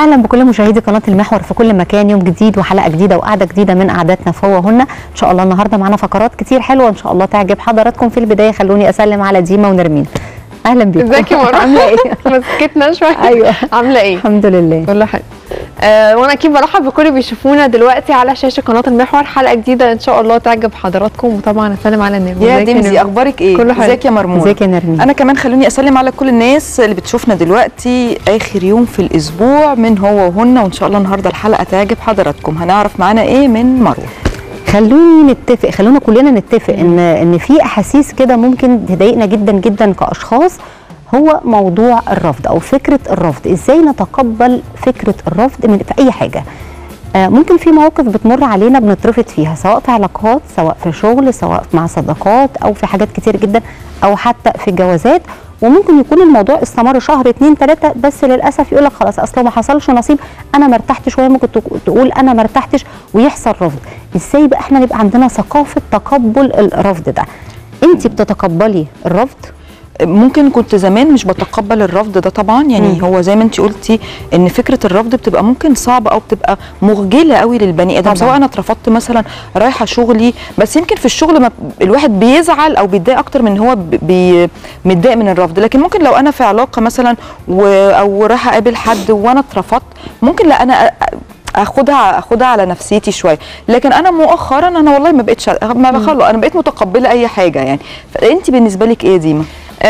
اهلا بكل مشاهدي قناه المحور في كل مكان يوم جديد وحلقه جديده وقعده جديده من قعداتنا فهو هنا ان شاء الله النهارده معانا فقرات كتير حلوه ان شاء الله تعجب حضراتكم في البدايه خلوني اسلم على ديما ونرمين اهلا بيكم ازيك يا مروه عامله ايه مسكتنا شويه ايوه عامله ايه الحمد لله كل حاجه آه وانا اكيد برحب بكل اللي بيشوفونا دلوقتي على شاشه قناه المحور حلقه جديده ان شاء الله تعجب حضراتكم وطبعا اسلم على النجم يا ازيك دمزي نجم؟ اخبارك ايه كله حلو. ازيك يا مرمون ازيك يا نرمين انا كمان خلوني اسلم على كل الناس اللي بتشوفنا دلوقتي اخر يوم في الاسبوع من هو وهن وان شاء الله النهارده الحلقه تعجب حضراتكم هنعرف معانا ايه من مروه خلوني نتفق خلونا كلنا نتفق ان ان في احاسيس كده ممكن تضايقنا جدا جدا كاشخاص هو موضوع الرفض او فكره الرفض ازاي نتقبل فكره الرفض من في اي حاجه آه، ممكن في مواقف بتمر علينا بنترفض فيها سواء في علاقات سواء في شغل سواء مع صداقات او في حاجات كتير جدا او حتى في الجوازات وممكن يكون الموضوع استمر شهر اتنين تلاته بس للاسف يقول لك خلاص اصل ما حصلش نصيب انا ما ارتحتش وهي ممكن تق- تقول انا ما ارتحتش ويحصل رفض ازاي بقى احنا نبقى عندنا ثقافه تقبل الرفض ده انت بتتقبلي الرفض ممكن كنت زمان مش بتقبل الرفض ده طبعا يعني مم. هو زي ما انت قلتي ان فكره الرفض بتبقى ممكن صعبه او بتبقى مخجله قوي للبني ادم طبعاً. سواء انا اترفضت مثلا رايحه شغلي بس يمكن في الشغل ما الواحد بيزعل او بيتضايق اكتر من هو ب- بي متضايق من الرفض لكن ممكن لو انا في علاقه مثلا و او رايحه اقابل حد وانا اترفضت ممكن لا انا أ- اخدها اخدها على نفسيتي شويه لكن انا مؤخرا انا والله ما بقتش ما بخلق انا بقيت متقبله اي حاجه يعني فانت بالنسبه لك ايه يا ديما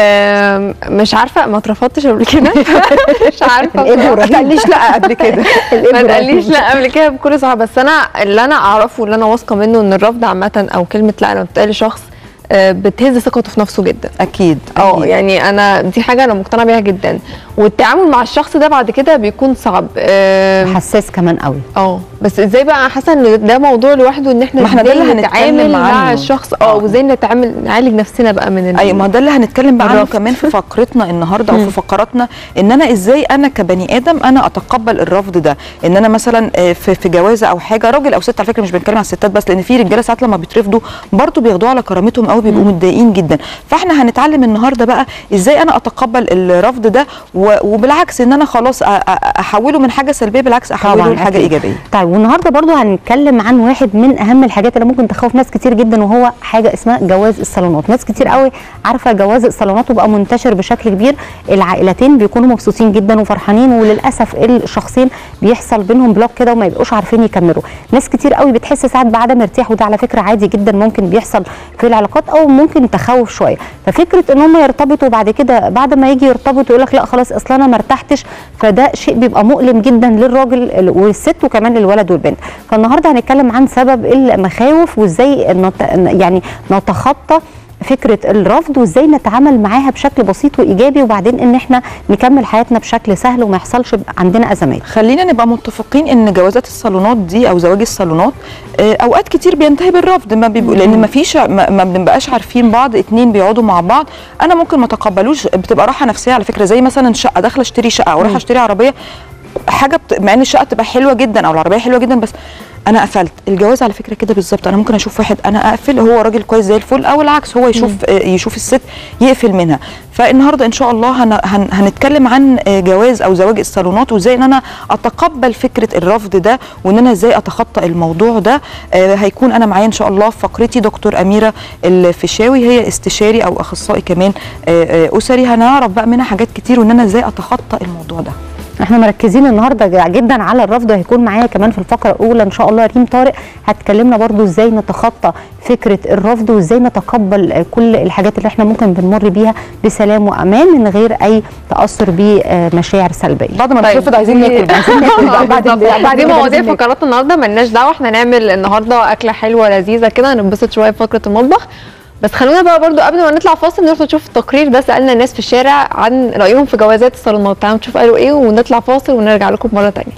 آم، مش عارفه ما اترفضتش قبل كده مش عارفه الإيجو بصراحة. ما رهيب. تقليش لا قبل كده ما تقليش لا قبل كده بكل صراحه بس انا اللي انا اعرفه اللي انا واثقه منه ان الرفض عامه او كلمه لا لما بتقال لشخص آه، بتهز ثقته في نفسه جدا اكيد اه أكيد. يعني انا دي حاجه انا مقتنعه بيها جدا والتعامل مع الشخص ده بعد كده بيكون صعب آم، حساس كمان قوي اه بس ازاي بقى أنا حاسه ان ده موضوع لوحده ان احنا ما احنا ده ازاي اللي هنتكلم نتعامل مع عنه. الشخص اه آه. وازاي نتعامل نعالج نفسنا بقى من ال- ايوه ما ده اللي هنتكلم بقى عنه الرفض. كمان في فقرتنا النهارده او مم. في فقراتنا ان انا ازاي انا كبني ادم انا اتقبل الرفض ده ان انا مثلا آه، في في جوازه او حاجه راجل او ست على فكره مش بنتكلم على الستات بس لان في رجاله ساعات لما بيترفضوا برضه بياخدوها على كرامتهم قوي بيبقوا متضايقين جدا فاحنا هنتعلم النهارده بقى ازاي انا اتقبل الرفض ده و- وبالعكس ان انا خلاص أ- أ- احوله من حاجه سلبيه بالعكس احوله لحاجه أكيد. ايجابيه طيب والنهارده برضو هنتكلم عن واحد من اهم الحاجات اللي ممكن تخوف ناس كتير جدا وهو حاجه اسمها جواز الصالونات ناس كتير قوي عارفه جواز الصالونات وبقى منتشر بشكل كبير العائلتين بيكونوا مبسوطين جدا وفرحانين وللاسف الشخصين بيحصل بينهم بلوك كده وما يبقوش عارفين يكملوا ناس كتير قوي بتحس ساعات بعدم ارتياح وده على فكره عادي جدا ممكن بيحصل في العلاقات او ممكن تخوف شويه ففكره ان هم يرتبطوا بعد كده بعد ما يجي يرتبط يقول لك لا خلاص اصل انا ما ارتحتش فده شيء بيبقى مؤلم جدا للراجل والست وكمان للولد والبنت فالنهارده هنتكلم عن سبب المخاوف وازاي نت... يعني نتخطى فكره الرفض وازاي نتعامل معاها بشكل بسيط وايجابي وبعدين ان احنا نكمل حياتنا بشكل سهل وما يحصلش عندنا ازمات خلينا نبقى متفقين ان جوازات الصالونات دي او زواج الصالونات آه، اوقات كتير بينتهي بالرفض ما بيبقوا لان ما فيش ما, ما بنبقاش عارفين بعض اتنين بيقعدوا مع بعض انا ممكن ما تقبلوش بتبقى راحه نفسيه على فكره زي مثلا شقه داخله اشتري شقه او رايحه اشتري عربيه حاجه بت... مع ان الشقه تبقى حلوه جدا او العربيه حلوه جدا بس انا قفلت الجواز على فكره كده بالظبط انا ممكن اشوف واحد انا اقفل هو راجل كويس زي الفل او العكس هو يشوف آه، يشوف الست يقفل منها فالنهارده ان شاء الله هن هن هنتكلم عن آه، جواز او زواج الصالونات وازاي ان انا اتقبل فكره الرفض ده وان انا ازاي اتخطى الموضوع ده آه، هيكون انا معايا ان شاء الله في فقرتي دكتور اميره الفيشاوي هي استشاري او اخصائي كمان آه، آه، اسري هنعرف بقى منها حاجات كتير وان انا ازاي اتخطى الموضوع ده احنا مركزين النهارده جدا على الرفض هيكون معايا كمان في الفقره الاولى ان شاء الله ريم طارق هتكلمنا برضو ازاي نتخطى فكره الرفض وازاي نتقبل آه، كل الحاجات اللي احنا ممكن بنمر بيها بسلام وامان من غير اي تاثر بمشاعر سلبيه بعد ما طيب. نترفض عايزين ناكل بقى. عايزين ناكل بقى بعد بالظبط. ال- بعد دي كده مواضيع لازم ناكل. فقرات النهارده ملناش دعوه احنا نعمل النهارده اكله حلوه لذيذه كده هننبسط شويه في فقره المطبخ بس خلونا بقى برضو قبل ما نطلع فاصل نروح نشوف التقرير ده سالنا الناس في الشارع عن رايهم في جوازات الصالونات تعالوا نشوف قالوا ايه ونطلع فاصل ونرجع لكم مره تانية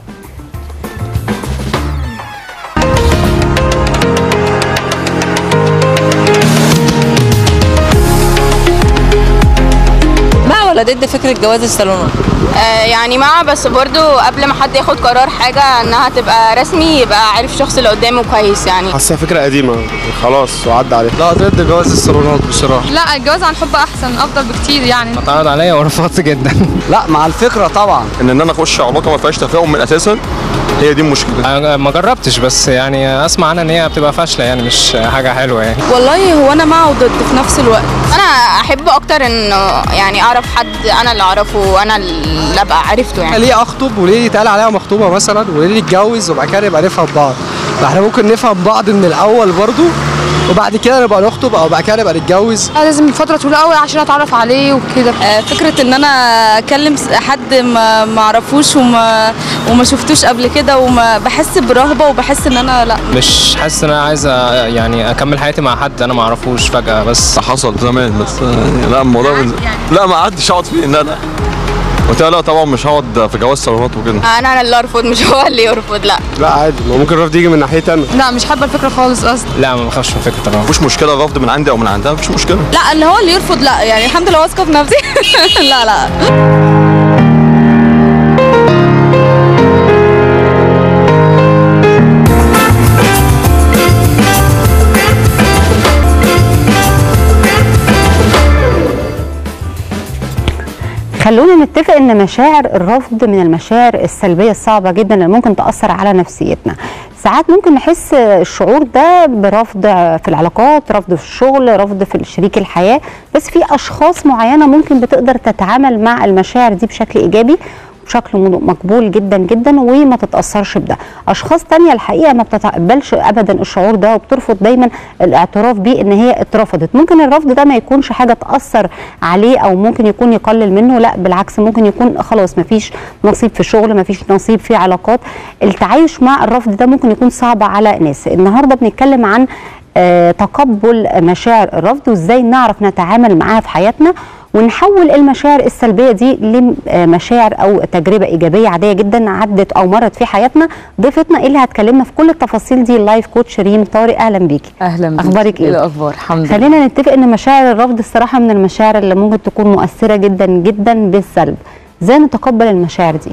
مع ولا ضد فكره جواز الصالونات آه، يعني مع بس برضو قبل ما حد ياخد قرار حاجة انها تبقى رسمي يبقى عارف الشخص اللي قدامه كويس يعني حاسسها فكره قديمه خلاص وعدى عليها لا ضد جواز الصالونات بصراحه لا الجواز عن حب احسن افضل بكتير يعني اتعرض عليا ورفضت جدا لا مع الفكره طبعا ان ان انا اخش علاقه ما فيهاش تفاهم من اساسا هي دي المشكله أنا ما جربتش بس يعني اسمع عنها ان هي بتبقى فاشله يعني مش حاجه حلوه يعني والله هو انا مع وضد في نفس الوقت انا احب اكتر انه يعني اعرف حد انا اللي اعرفه وانا اللي ابقى عرفته يعني ليه اخطب وليه يتقال عليها مخطوبه مثلا وليه نتجوز وبعد كده نبقى نفهم بعض فاحنا ممكن نفهم بعض من الاول برضو وبعد كده نبقى نخطب او بعد كده نبقى نتجوز لازم فتره طويله قوي عشان اتعرف عليه وكده آه، فكرة ان انا اكلم س- حد ما ما اعرفوش وما وما شفتوش قبل كده وما بحس برهبة وبحس ان انا لا مش حاسس ان انا عايز أ- يعني اكمل حياتي مع حد انا ما اعرفوش فجاه بس حصل زمان بس آه، لا الموضوع بن... لا ما عدتش اقعد فيه لا لا قلت لها لا طبعا مش هقعد في جواز صالونات وكده انا انا اللي ارفض مش هو اللي يرفض لا لا عادي ما ممكن الرفض يجي من ناحيتي انا لا مش حابه الفكره خالص اصلا لا ما بخافش من فكره الرفض مفيش مشكله الرفض من عندي او من عندها مفيش مشكله لا اللي هو اللي يرفض لا يعني الحمد لله واثقة في نفسي لا لا خلونا نتفق ان مشاعر الرفض من المشاعر السلبيه الصعبه جدا اللي ممكن تاثر على نفسيتنا ساعات ممكن نحس الشعور ده برفض في العلاقات رفض في الشغل رفض في شريك الحياه بس في اشخاص معينه ممكن بتقدر تتعامل مع المشاعر دي بشكل ايجابي بشكل مد- مقبول جدا جدا وما تتاثرش بده اشخاص تانية الحقيقه ما بتتقبلش ابدا الشعور ده وبترفض دايما الاعتراف بيه ان هي اترفضت ممكن الرفض ده ما يكونش حاجه تاثر عليه او ممكن يكون يقلل منه لا بالعكس ممكن يكون خلاص ما فيش نصيب في الشغل ما فيش نصيب في علاقات التعايش مع الرفض ده ممكن يكون صعب على ناس النهارده بنتكلم عن آه، تقبل مشاعر الرفض وازاي نعرف نتعامل معاها في حياتنا ونحول المشاعر السلبيه دي لمشاعر او تجربه ايجابيه عاديه جدا عدت او مرت في حياتنا ضيفتنا اللي هتكلمنا في كل التفاصيل دي اللايف كوتش ريم طارق اهلا بيكي اهلا بيك. أخبارك إيه؟ الاخبار الحمد لله خلينا نتفق ان مشاعر الرفض الصراحه من المشاعر اللي ممكن تكون مؤثره جدا جدا بالسلب ازاي نتقبل المشاعر دي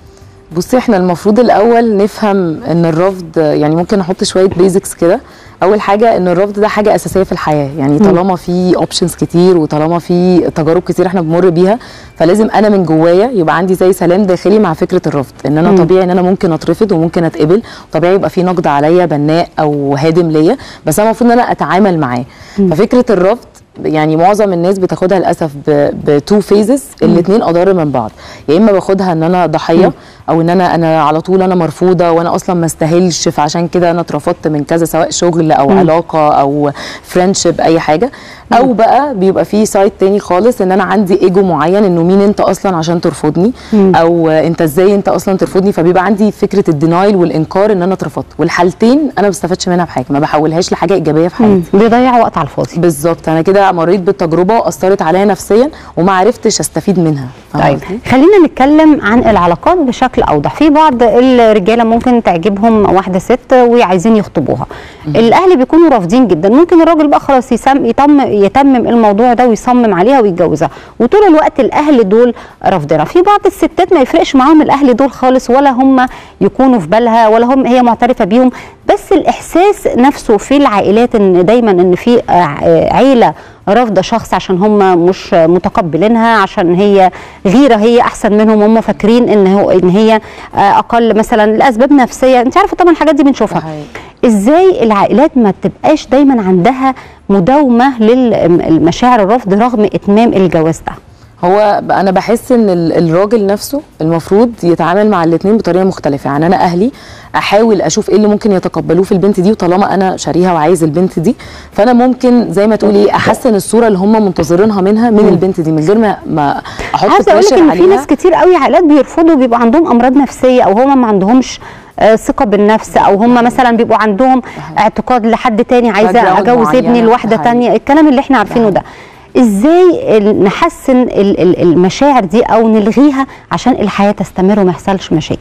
بصي احنا المفروض الاول نفهم ان الرفض يعني ممكن نحط شويه بيزكس كده اول حاجه ان الرفض ده حاجه اساسيه في الحياه يعني طالما في اوبشنز كتير وطالما في تجارب كتير احنا بنمر بيها فلازم انا من جوايا يبقى عندي زي سلام داخلي مع فكره الرفض ان انا طبيعي ان انا ممكن اترفض وممكن اتقبل طبيعي يبقى في نقد عليا بناء او هادم ليا بس انا المفروض ان انا اتعامل معاه ففكره الرفض يعني معظم الناس بتاخدها للاسف بتو فيزز الاثنين اضر من بعض يا اما باخدها ان انا ضحيه او ان انا انا على طول انا مرفوضه وانا اصلا ما استاهلش فعشان كده انا اترفضت من كذا سواء شغل او علاقه او فريندشيب اي حاجه او بقى بيبقى في سايد تاني خالص ان انا عندي ايجو معين انه مين انت اصلا عشان ترفضني او انت ازاي انت اصلا ترفضني فبيبقى عندي فكره الدينايل والانكار ان انا اترفضت والحالتين انا ما بستفادش منها بحاجه ما بحولهاش لحاجه ايجابيه في حياتي بيضيع وقت على الفاضي بالظبط انا كده مريت بالتجربه واثرت عليا نفسيا وما عرفتش استفيد منها فاهمة طيب قصدي؟ خلينا نتكلم عن العلاقات بشكل اوضح في بعض الرجاله ممكن تعجبهم واحده ست وعايزين يخطبوها الاهل بيكونوا رافضين جدا ممكن الراجل بقى خلاص يسم يتم يتمم الموضوع ده ويصمم عليها ويتجوزها وطول الوقت الاهل دول رافضينها في بعض الستات ما يفرقش معاهم الاهل دول خالص ولا هم يكونوا في بالها ولا هم هي معترفه بيهم بس الاحساس نفسه في العائلات ان دايما ان في آه، عيله رافضه شخص عشان هم مش متقبلينها عشان هي غيره هي احسن منهم هم فاكرين ان هو ان هي آه، اقل مثلا لاسباب نفسيه انت عارفه طبعا الحاجات دي بنشوفها ده حقيقي. ازاي العائلات ما تبقاش دايما عندها مداومه للمشاعر الرفض رغم اتمام الجواز ده هو ب- انا بحس ان ال- الراجل نفسه المفروض يتعامل مع الاثنين بطريقه مختلفه يعني انا اهلي احاول اشوف ايه اللي ممكن يتقبلوه في البنت دي وطالما انا شاريها وعايز البنت دي فانا ممكن زي ما تقولي احسن الصوره اللي هم منتظرينها منها من البنت دي من غير ما ما احط عايزه اقول لك pressure ان في عليها. ناس كتير قوي عائلات بيرفضوا بيبقى عندهم امراض نفسيه او هم ما عندهمش آه، ثقه بالنفس او هم مثلا بيبقوا عندهم اعتقاد لحد تاني عايزه Background اجوز ابني معينة. لواحده ده تانية الكلام اللي احنا عارفينه ده ازاي ال- نحسن ال- ال- المشاعر دي او نلغيها عشان الحياه تستمر وما يحصلش مشاكل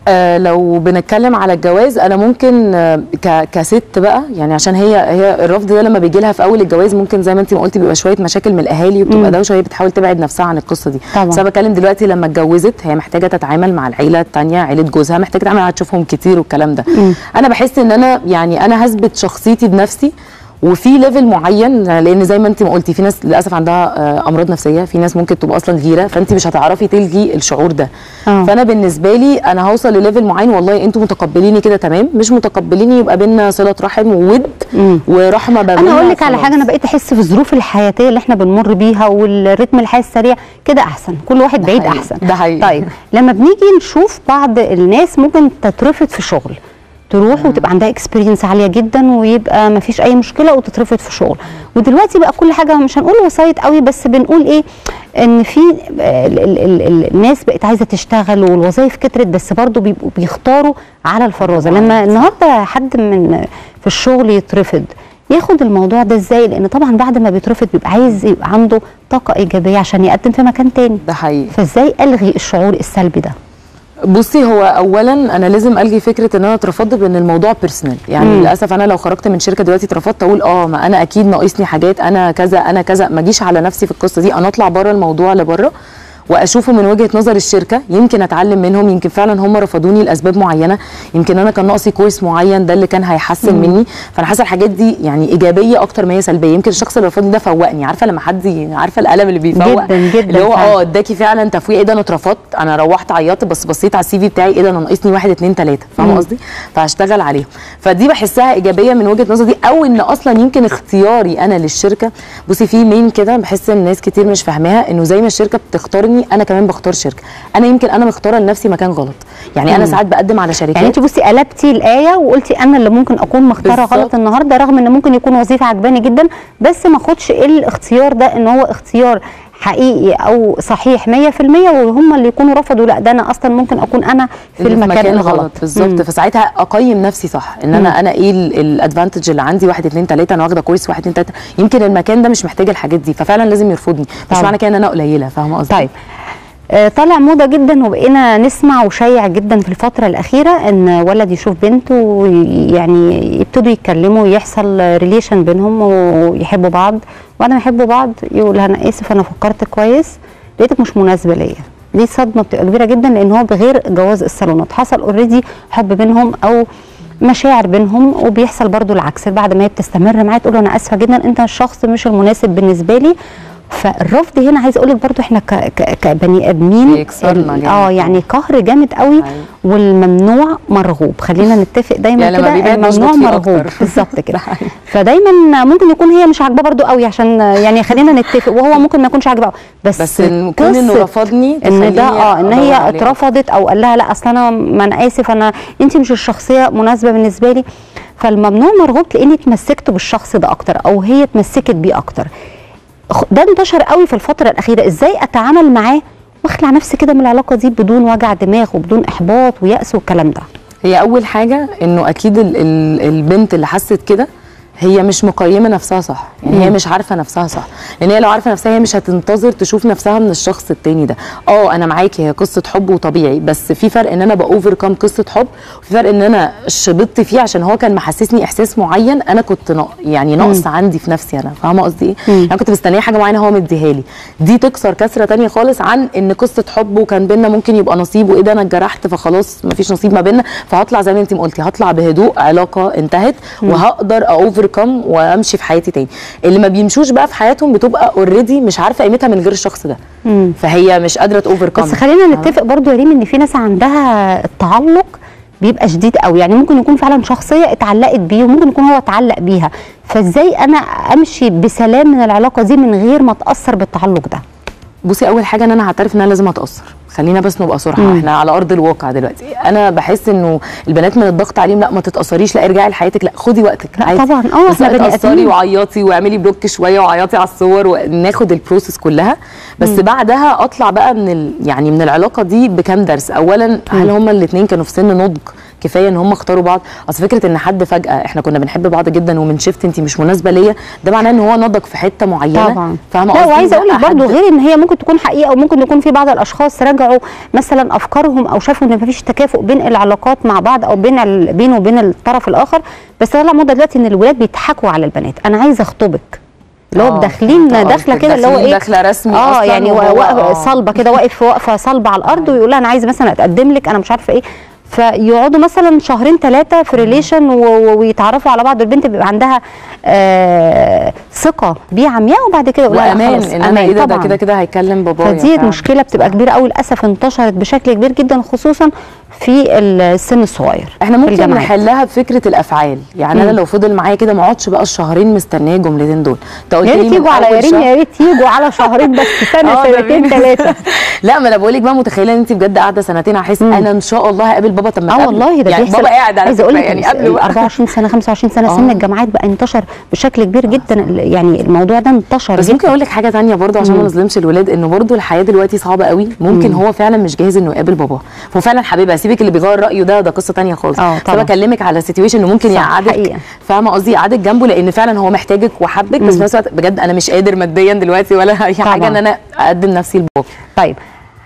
آه لو بنتكلم على الجواز انا ممكن آه ك- كست بقى يعني عشان هي هي الرفض ده لما بيجي لها في اول الجواز ممكن زي ما انت ما قلتي بيبقى شويه مشاكل من الاهالي وبتبقى دوشه وهي بتحاول تبعد نفسها عن القصه دي طبعاً. بس انا بتكلم دلوقتي لما اتجوزت هي محتاجه تتعامل مع العيله الثانيه عيله جوزها محتاجه تتعامل هتشوفهم كتير والكلام ده انا بحس ان انا يعني انا هثبت شخصيتي بنفسي وفي ليفل معين لان زي ما انت ما قلتي في ناس للاسف عندها آه، امراض نفسيه في ناس ممكن تبقى اصلا غيره فانت مش هتعرفي تلغي الشعور ده آه. فانا بالنسبه لي انا هوصل لليفل معين والله انتوا متقبليني كده تمام مش متقبليني يبقى بينا صله رحم وود ورحمه ما انا بيننا اقول لك على خلاص. حاجه انا بقيت احس في الظروف الحياتيه اللي احنا بنمر بيها والريتم الحياه السريع كده احسن كل واحد بعيد حقيقي. احسن ده حقيقي. طيب لما بنيجي نشوف بعض الناس ممكن تترفض في شغل تروح وتبقى عندها اكسبيرينس عاليه جدا ويبقى ما فيش اي مشكله وتترفض في شغل ودلوقتي بقى كل حاجه مش هنقول وسايط قوي بس بنقول ايه ان في آه، ال- ال- ال- ال- الناس بقت عايزه تشتغل والوظائف كترت بس برضو بيبقوا بيختاروا على الفرازه لما النهارده حد من في الشغل يترفض ياخد الموضوع ده ازاي لان طبعا بعد ما بيترفض بيبقى عايز يبقى عنده طاقه ايجابيه عشان يقدم في مكان تاني ده حقيقي فازاي الغي الشعور السلبي ده بصي هو اولا انا لازم الغي فكره ان انا اترفضت بان الموضوع بيرسونال يعني مم. للاسف انا لو خرجت من شركه دلوقتي اترفضت اقول اه ما انا اكيد ناقصني حاجات انا كذا انا كذا ما اجيش على نفسي في القصه دي انا اطلع بره الموضوع لبره واشوفه من وجهه نظر الشركه يمكن اتعلم منهم يمكن فعلا هم رفضوني لاسباب معينه يمكن انا كان ناقصي كورس معين ده اللي كان هيحسن مني فانا حاسه الحاجات دي يعني ايجابيه اكتر ما هي سلبيه يمكن الشخص اللي رفضني ده فوقني عارفه لما حد ي- عارفه القلم اللي بيفوق جداً جداً اللي هو فعلاً. اه اداكي فعلا تفويق ايه ده انا اترفضت انا روحت عيطت بس بصيت على السي في بتاعي ايه ده انا ناقصني واحد اتنين تلاته فاهمه قصدي فهشتغل عليهم فدي بحسها ايجابيه من وجهه نظري دي او ان اصلا يمكن اختياري انا للشركه بصي في مين كده بحس ان ناس كتير مش فاهماها انه زي ما الشركه بتختارني انا كمان بختار شركه انا يمكن انا مختاره لنفسي مكان غلط يعني انا مم. ساعات بقدم على شركات يعني انت بصي قلبتي الايه وقلتي انا اللي ممكن اكون مختاره بالظبط. غلط النهارده رغم ان ممكن يكون وظيفه عجباني جدا بس ما اخدش الاختيار ده ان هو اختيار حقيقي او صحيح 100% وهم اللي يكونوا رفضوا لا ده انا اصلا ممكن اكون انا في اللي المكان الغلط مم. بالظبط فساعتها اقيم نفسي صح ان انا انا ايه الادفانتج اللي عندي واحد اتنين تلاته انا واخده كورس واحد اتنين تلاته يمكن المكان ده مش محتاج الحاجات دي ففعلا لازم يرفضني مش طبعا. معنى كده ان انا قليله فاهمه قصدي طيب آه، طالع موضه جدا وبقينا نسمع وشيع جدا في الفتره الاخيره ان ولد يشوف بنت ويعني يبتدوا يتكلموا ويحصل ريليشن بينهم ويحبوا بعض وبعد ما يحبوا بعض يقول انا اسف انا فكرت كويس لقيتك مش مناسبه ليا دي صدمه بتبقى كبيره جدا لان هو بغير جواز الصالونات حصل اوريدي حب بينهم او مشاعر بينهم وبيحصل برضو العكس بعد ما هي بتستمر معاه تقول له انا اسفه جدا انت الشخص مش المناسب بالنسبه لي فالرفض هنا عايز اقول لك برضو احنا ك ك كبني ادمين بيكسرنا ال- جامد. اه يعني قهر جامد قوي والممنوع مرغوب خلينا نتفق دايما يعني لما كده بيبعد الممنوع بظبط فيه مرغوب أكتر. بالظبط كده ده حقيقي. فدايما ممكن يكون هي مش عاجباه برضو قوي عشان يعني خلينا نتفق وهو ممكن ما يكونش عاجباه بس بس إن كون إنه قصة رفضني ان تخليني ده اه ان أدور هي عليه. اترفضت او قال لها لا اصل انا ما انا اسف انا انت مش الشخصيه مناسبه بالنسبه لي فالممنوع مرغوب تلاقيني اتمسكت بالشخص ده اكتر او هي اتمسكت بيه اكتر خ- ده انتشر قوي في الفتره الاخيره ازاي اتعامل معاه واخلع نفسي كده من العلاقه دي بدون وجع دماغ وبدون احباط ويأس والكلام ده هي اول حاجه انه اكيد ال ال البنت اللي حست كده هي مش مقيمه نفسها صح يعني هي مم. مش عارفه نفسها صح لان هي لو عارفه نفسها هي مش هتنتظر تشوف نفسها من الشخص التاني ده اه انا معاكي هي قصه حب وطبيعي بس في فرق ان انا باوفر كام قصه حب وفي فرق ان انا شبطت فيه عشان هو كان محسسني احساس معين انا كنت نا يعني ناقص عندي في نفسي انا فاهمه قصدي ايه مم. انا كنت مستنيه حاجه معينه هو مديها لي دي تكسر كسره تانية خالص عن ان قصه حب وكان بينا ممكن يبقى نصيب وايه ده انا اتجرحت فخلاص مفيش نصيب ما بينا فهطلع زي ما انت ما قلتي هطلع بهدوء علاقه انتهت وهقدر اوفر كم وامشي في حياتي تاني اللي ما بيمشوش بقى في حياتهم بتبقى اوريدي مش عارفه قيمتها من غير الشخص ده مم. فهي مش قادره توفر كم بس خلينا نتفق برضو يا ريم ان في ناس عندها التعلق بيبقى شديد قوي يعني ممكن يكون فعلا شخصيه اتعلقت بيه وممكن يكون هو اتعلق بيها فازاي انا امشي بسلام من العلاقه دي من غير ما اتاثر بالتعلق ده بصي اول حاجه ان انا هعترف ان انا لازم اتاثر خلينا بس نبقى صراحه مم. احنا على ارض الواقع دلوقتي انا بحس انه البنات من الضغط عليهم لا ما تتاثريش لا ارجعي لحياتك لا خدي وقتك لا عادي. طبعاً، اه، بس احنا لا بني اتاثري آدمين. وعيطي واعملي بلوك شويه وعيطي على الصور وناخد البروسيس كلها بس مم. بعدها اطلع بقى من ال... يعني من العلاقه دي بكام درس اولا هل هما الاثنين كانوا في سن نضج كفايه ان هم اختاروا بعض اصل فكره ان حد فجاه احنا كنا بنحب بعض جدا ومن شفت انت مش مناسبه ليا ده معناه ان هو نضج في حته معينه طبعا فاهمه لا قصدي؟ وعايزه اقول لك لا برضو حد- غير ان هي ممكن تكون حقيقه وممكن يكون في بعض الاشخاص راجعوا مثلا افكارهم او شافوا ان مفيش تكافؤ بين العلاقات مع بعض او بين ال... بينه وبين الطرف الاخر بس طلع موضه دلوقتي ان الولاد بيضحكوا على البنات انا عايزه اخطبك اللي هو آه، داخلين فهمت داخله قصدك. كده اللي هو داخلين ايه داخلة رسمي اه أصلاً يعني وهو- واقف آه. صلبه كده واقف واقفه صلبه على الارض ويقول لها انا عايزه مثلا اتقدم لك انا مش عارفه ايه فيقعدوا مثلا شهرين ثلاثه في ريليشن ويتعرفوا على بعض البنت بيبقى عندها آه ثقه بيه عمياء وبعد كده يقول لها وامان خلاص، ان انا ايه ده ده طبعاً. كده كده هيكلم بابايا فدي فعلا. مشكله بتبقى كبيره قوي للاسف انتشرت بشكل كبير جدا خصوصا في السن الصغير احنا في ممكن الجامعات. نحلها بفكره الافعال يعني انا مم. لو فضل معايا كده ما اقعدش بقى الشهرين مستنيه الجملتين دول انت قلت يا لي ريت من يجوا على أول يا ريت شهر- يا ريت يجوا على شهرين بس سنه آه، ده سنتين مين؟ ثلاثه لا ما انا بقول لك بقى متخيله ان انت بجد قاعده سنتين هحس انا ان شاء الله هقابل بابا طب ما اه تقابله. والله ده يعني بيحصل بابا قاعد على عايزه اقول فكره لك يعني يعني قبله بقى 24 سنه 25 سنه آه. سن الجامعات بقى انتشر بشكل كبير جدا ال- يعني الموضوع ده انتشر بس جدا ممكن اقول لك حاجه تانية برضه عشان ما مم. نظلمش الولاد انه برضه الحياه دلوقتي صعبه قوي ممكن مم. هو فعلا مش جاهز انه يقابل باباه هو فعلا حبيبها سيبك اللي بيغير رايه ده ده قصه تانية خالص اه بس طبعا. انا بكلمك على سيتويشن انه ممكن صح، يقعدك حقيقة. فاهمه قصدي يقعدك جنبه لان فعلا هو محتاجك وحبك بس مم. في نفس الوقت بجد انا مش قادر ماديا دلوقتي ولا اي طبعا. حاجه ان انا اقدم نفسي لبابا طيب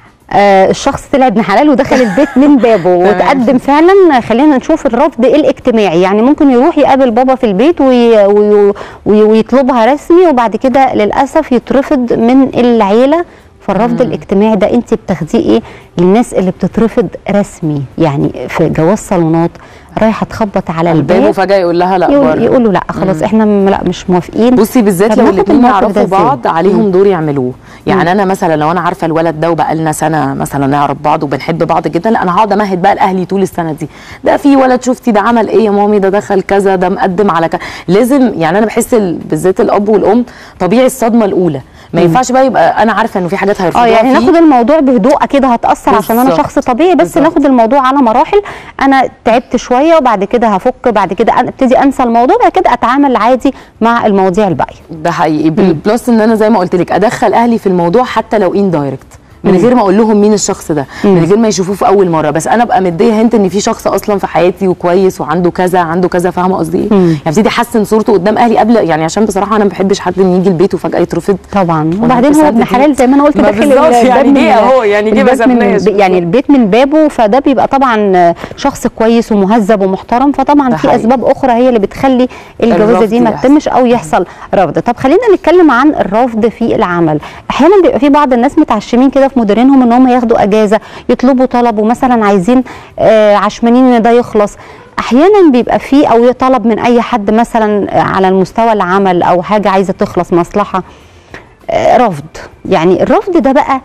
آه الشخص طلع ابن حلال ودخل البيت من بابه وتقدم فعلا خلينا نشوف الرفض الاجتماعي يعني ممكن يروح يقابل بابا في البيت وي وي وي ويطلبها رسمي وبعد كده للاسف يترفض من العيله فالرفض الاجتماعي ده انت بتاخديه ايه للناس اللي بتترفض رسمي يعني في جواز صالونات رايحه تخبط على الباب الباب وفجاه يقول لها لا يقول بره يقولوا لا خلاص احنا م- لا مش موافقين بصي بالذات لو فبناخد الاثنين الموقف ده يعرفوا إزاي؟ بعض عليهم مم. دور يعملوه يعني انا مثلا لو انا عارفه الولد ده وبقالنا سنه مثلا نعرف بعض وبنحب بعض جدا لا انا هقعد امهد بقى لاهلي طول السنه دي ده في ولد شفتي ده عمل ايه يا مامي ده دخل كذا ده مقدم على كذا لازم يعني انا بحس ال- بالذات الاب والام طبيعي الصدمه الاولى ما ينفعش بقى يبقى انا عارفه انه في حاجات اه هيرفضوها يعني فيه. ناخد الموضوع بهدوء كده هتاثر عشان انا بالظبط. شخص طبيعي بس بالظبط. ناخد الموضوع على مراحل انا تعبت شويه وبعد كده هفك بعد كده أنا ابتدي انسى الموضوع بعد كده اتعامل عادي مع المواضيع الباقيه ده حقيقي بلس ان انا زي ما قلت لك ادخل اهلي في الموضوع حتى لو ان دايركت من مم. غير ما اقول لهم مين الشخص ده مم. من غير ما يشوفوه في اول مره بس انا ابقى مديه هنت ان في شخص اصلا في حياتي وكويس وعنده كذا عنده كذا فاهمه قصدي ايه مم. يعني ابتدي احسن صورته قدام اهلي قبل يعني عشان بصراحه انا ما بحبش حد إن يجي البيت وفجاه يترفض طبعا وبعدين هو ابن حلال زي ما انا قلت ما داخل بالظبط، الباب يعني من- جه اهو، يعني جه ما الباب من- سابناش. يعني البيت من بابه فده بيبقى طبعا شخص كويس ومهذب ومحترم فطبعا ده في حقيقي. اسباب اخرى هي اللي بتخلي الجوازه الرفض دي ما يحصل. تتمش او يحصل رفض طب خلينا نتكلم عن الرفض في العمل احيانا بيبقى في بعض الناس متعشمين كده في مديرينهم ان هم ياخدوا اجازه يطلبوا طلب ومثلا عايزين آه، عشمانين ان ده يخلص احيانا بيبقى في او طلب من اي حد مثلا آه، على المستوى العمل او حاجه عايزه تخلص مصلحه آه، رفض يعني الرفض ده بقى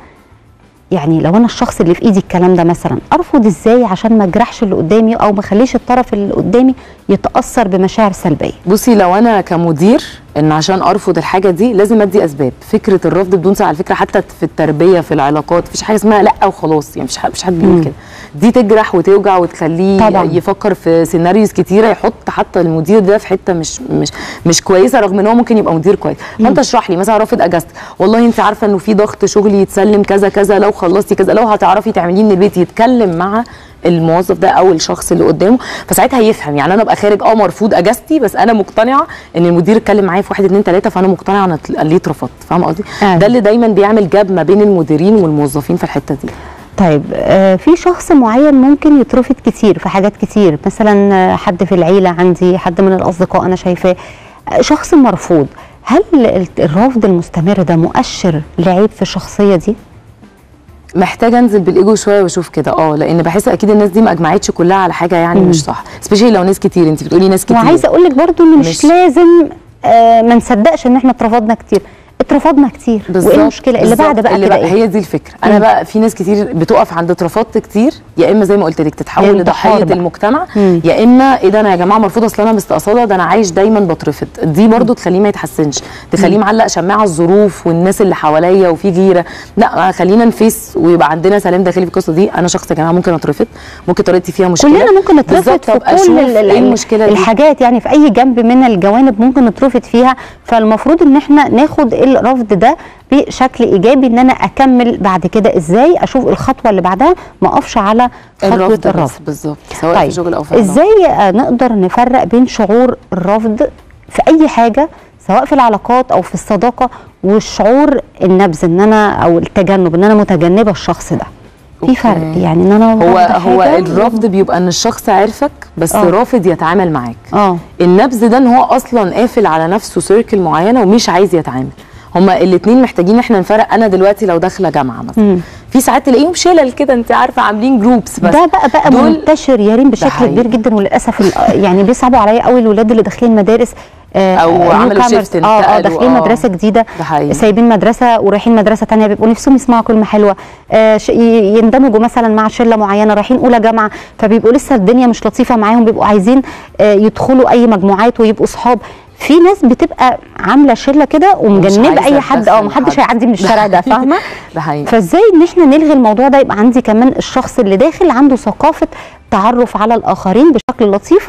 يعني لو انا الشخص اللي في ايدي الكلام ده مثلا ارفض ازاي عشان ما اجرحش اللي قدامي او ما اخليش الطرف اللي قدامي يتاثر بمشاعر سلبيه بصي لو انا كمدير ان عشان ارفض الحاجه دي لازم ادي اسباب فكره الرفض بدون سبب على فكره حتى في التربيه في العلاقات مفيش حاجه اسمها لا وخلاص يعني مفيش حد مفيش حد بيقول مم. كده دي تجرح وتوجع وتخليه طبعاً. يفكر في سيناريوز كتيره يحط حتى المدير ده في حته مش مش مش كويسه رغم ان هو ممكن يبقى مدير كويس فانت اشرح لي مثلا رافض اجازتك والله انت عارفه انه في ضغط شغل يتسلم كذا كذا لو خلصتي كذا لو هتعرفي تعمليه من البيت يتكلم مع الموظف ده او الشخص اللي قدامه فساعتها يفهم يعني انا ابقى خارج اه مرفوض اجازتي بس انا مقتنعه ان المدير اتكلم معايا في واحد اتنين تلاته فانا مقتنعه انا ليه اترفضت فاهمه قصدي؟ أيوة. ده اللي دايما بيعمل جاب ما بين المديرين والموظفين في الحته دي طيب آه في شخص معين ممكن يترفض كتير في حاجات كتير مثلا آه، حد في العيله عندي حد من الاصدقاء انا شايفاه آه، شخص مرفوض هل ال- الرفض المستمر ده مؤشر لعيب في الشخصيه دي محتاجه انزل بالايجو شويه واشوف كده اه لان بحس اكيد الناس دي ما اجمعتش كلها على حاجه يعني مم. مش صح سبيشالي لو ناس كتير انت بتقولي ناس كتير وعايزه اقول لك برضو ان مش, مش- لازم آه ما نصدقش ان احنا اترفضنا كتير اترفضنا كتير وايه المشكله اللي بعد بالظبط. بقى اللي كده بقى ايه هي دي الفكره انا مم. بقى في ناس كتير بتقف عند اترفضت كتير يا اما زي ما قلت لك تتحول الانتحار لضحيه بقى. المجتمع مم. يا اما ايه ده انا يا جماعه مرفوضه اصل انا مستقصده ده انا عايش دايما بترفض دي برضو تخليه ما يتحسنش تخليه معلق شماعه الظروف والناس اللي حواليا وفي غيره لا خلينا نفيس ويبقى عندنا سلام داخلي في القصه دي انا شخص يا جماعه ممكن اترفض ممكن طريقتي فيها مشكله كلنا ممكن نترفض بالظبط، في فأبقى كل أشوف ال- ال- ايه المشكله دي الحاجات يعني في اي جنب من الجوانب ممكن نترفض فيها فالمفروض ان احنا ناخد الرفض ده بشكل ايجابي ان انا اكمل بعد كده ازاي اشوف الخطوه اللي بعدها ما اقفش على خطوه الرفض بس الرفض بالظبط سواء طيب في شغل او في علاقة. ازاي آه، نقدر نفرق بين شعور الرفض في اي حاجه سواء في العلاقات او في الصداقه والشعور النبذ ان انا او التجنب ان انا متجنبه الشخص ده في فرق أوكي. يعني ان انا هو رافضة هو حاجة الرفض بيبقى ان الشخص عارفك بس آه. رافض يتعامل معاك اه النبذ ده ان هو اصلا قافل على نفسه سيركل معينه ومش عايز يتعامل هما الاثنين محتاجين احنا نفرق انا دلوقتي لو داخله جامعه مثلا مم. في ساعات تلاقيهم شلل كده انت عارفه عاملين جروبس بس ده بقى بقى دول- منتشر يا ريم بشكل حقيقي. كبير جدا وللاسف ال- يعني بيصعبوا عليا قوي الولاد اللي داخلين مدارس آه، أو آه، عملوا newcomers. shift اه اه انتقلوا، داخلين آه. مدرسه جديده ده حقيقي. سايبين مدرسه ورايحين مدرسه تانية بيبقوا نفسهم يسمعوا كلمه حلوه آه ش- ي- يندمجوا مثلا مع شله معينه رايحين اولى جامعه فبيبقوا لسه الدنيا مش لطيفه معاهم بيبقوا عايزين آه يدخلوا اي مجموعات ويبقوا صحاب في ناس بتبقى عامله شله كده ومجنبه عايزة اي حد اه تدخل محدش حد. هيعدي من الشارع ده فاهمه ده حقيقي فازاي ان احنا نلغي الموضوع ده يبقى عندي كمان الشخص اللي داخل عنده ثقافه تعرف على الاخرين بشكل لطيف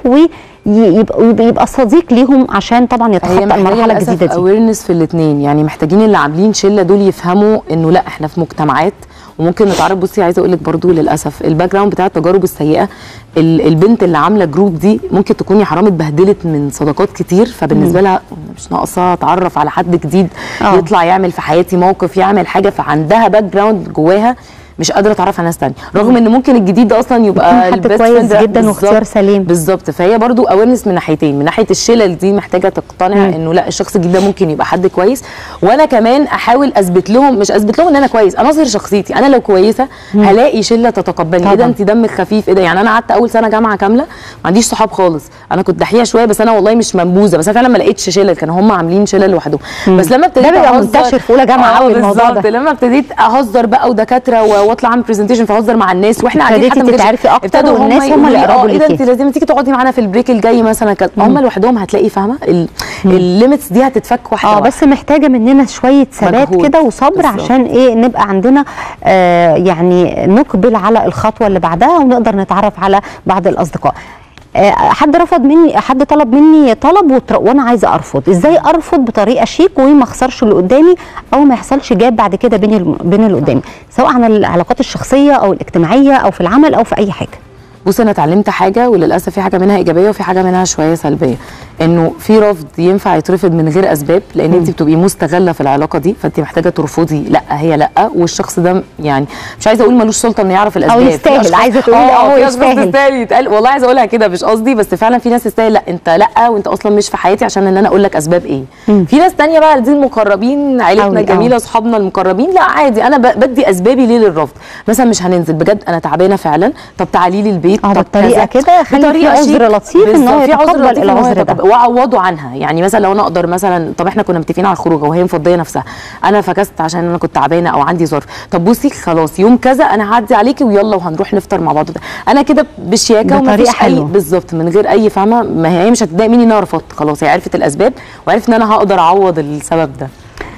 ويبقى يبقى, يبقى صديق ليهم عشان طبعا هي يتخطى محتاجه المرحله للاسف الجديده دي اويرنس في الاثنين يعني محتاجين اللي عاملين شله دول يفهموا انه لا احنا في مجتمعات وممكن نتعرض بصي عايزه اقول لك برضو للاسف الباك جراوند بتاع التجارب السيئه ال- البنت اللي عامله جروب دي ممكن تكون يا حرام اتبهدلت من صداقات كتير فبالنسبه لها مش ناقصه اتعرف على حد جديد آه. يطلع يعمل في حياتي موقف يعمل حاجه فعندها باك جراوند جواها مش قادره اتعرف على ناس تانية رغم ان ممكن الجديد ده اصلا يبقى يكون حد البيست كويس friend ده. جدا واختيار بالظبط. سليم. بالظبط فهي برضو اويرنس من ناحيتين من ناحيه الشلل دي محتاجه تقتنع انه لا الشخص الجديد ده ممكن يبقى حد كويس وانا كمان احاول اثبت لهم مش اثبت لهم ان انا كويس انا اظهر شخصيتي انا لو كويسه هلاقي شله تتقبلني ايه ده طبعاً. انت دمك خفيف ايه ده يعني انا قعدت اول سنه جامعه كامله ما عنديش صحاب خالص انا كنت دحيحه شويه بس انا والله مش منبوذه بس انا فعلا ما لقيتش شلل كانوا هم عاملين شلل لوحدهم بس لما ابتديت ده بيبقى أهزر- منتشر في أولى جامعة آه، قوي الموضوع بالظبط. ده. لما ابتديت اهزر بقى ودكاتره و- واطلع اعمل برزنتيشن فاهزر مع الناس واحنا قاعدين ابتديتي حتى ما كانش- تتعرفي أكتر ابتدوا والناس هم يقولوا اللي لي، يقربوا اه ايه ده ليكي. انت لازم تيجي تقعدي معانا في البريك الجاي مثلا كده هم لوحدهم هتلاقي فاهمه ال- الليميتس دي هتتفك واحده اه واحدة. بس محتاجه مننا شويه ثبات مجهود. كده وصبر بالظبط. عشان ايه نبقى عندنا آه يعني نقبل على الخطوه اللي بعدها ونقدر نتعرف على بعض الاصدقاء آه، حد رفض مني حد طلب مني طلب وتر- وانا عايزه ارفض ازاي ارفض بطريقه شيك وما اخسرش اللي قدامي او ما يحصلش جاب بعد كده بين الم- بين اللي قدامي سواء عن العلاقات الشخصيه او الاجتماعيه او في العمل او في اي حاجه بص انا اتعلمت حاجه وللاسف في حاجه منها ايجابيه وفي حاجه منها شويه سلبيه انه في رفض ينفع يترفض من غير اسباب لان انت بتبقي مستغله في العلاقه دي فانت محتاجه ترفضي لا هي لا والشخص ده يعني مش عايزه اقول ملوش سلطه انه يعرف الاسباب في يستاهل، أشخاص- عايزة تقولي آه، اه هو في أشخاص يستاهل. تستاهل يتقال والله عايزه اقولها كده مش قصدي بس فعلا في ناس تستاهل لا انت لا وانت اصلا مش في حياتي عشان ان انا اقول لك اسباب ايه في ناس تانية بقى دي المقربين عيلتنا أوي، آه. الجميله اصحابنا المقربين لا عادي انا ب- بدي اسبابي ليه للرفض مثلا مش هننزل بجد انا تعبانه فعلا طب تعالي لي البيت اه طب بالطريقة كذا. كده خلي في بطريقة عذر شيك. لطيف إن هو بالظبط، في عذر يتقبل لطيف إن هو العذر ده. يتقبل. واعوضه عنها يعني مثلا لو انا اقدر مثلا طب احنا كنا متفقين على الخروجه وهي مفضيه نفسها انا فكست عشان انا كنت تعبانه او عندي ظرف طب بصي خلاص يوم كذا انا هعدي عليكي ويلا وهنروح نفطر مع بعض انا كده بشياكه وما بطريقة فيش اي حلوة. بالظبط من غير اي فاهمه ما هي هي مش هتضايق مني ان انا رفضت خلاص هي عرفت الاسباب وعرفت ان انا هقدر اعوض السبب ده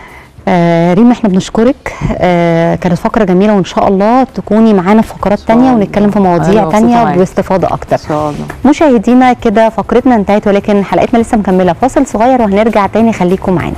آه ريم احنا بنشكرك آه كانت فقره جميله وان شاء الله تكوني معانا في فقرات تانية الله. ونتكلم في أنا مواضيع مبسوطة تانية معاكي. باستفاضه اكتر ان شاء الله مشاهدينا كده فقرتنا انتهت ولكن حلقتنا لسه مكمله فاصل صغير وهنرجع تاني خليكم معانا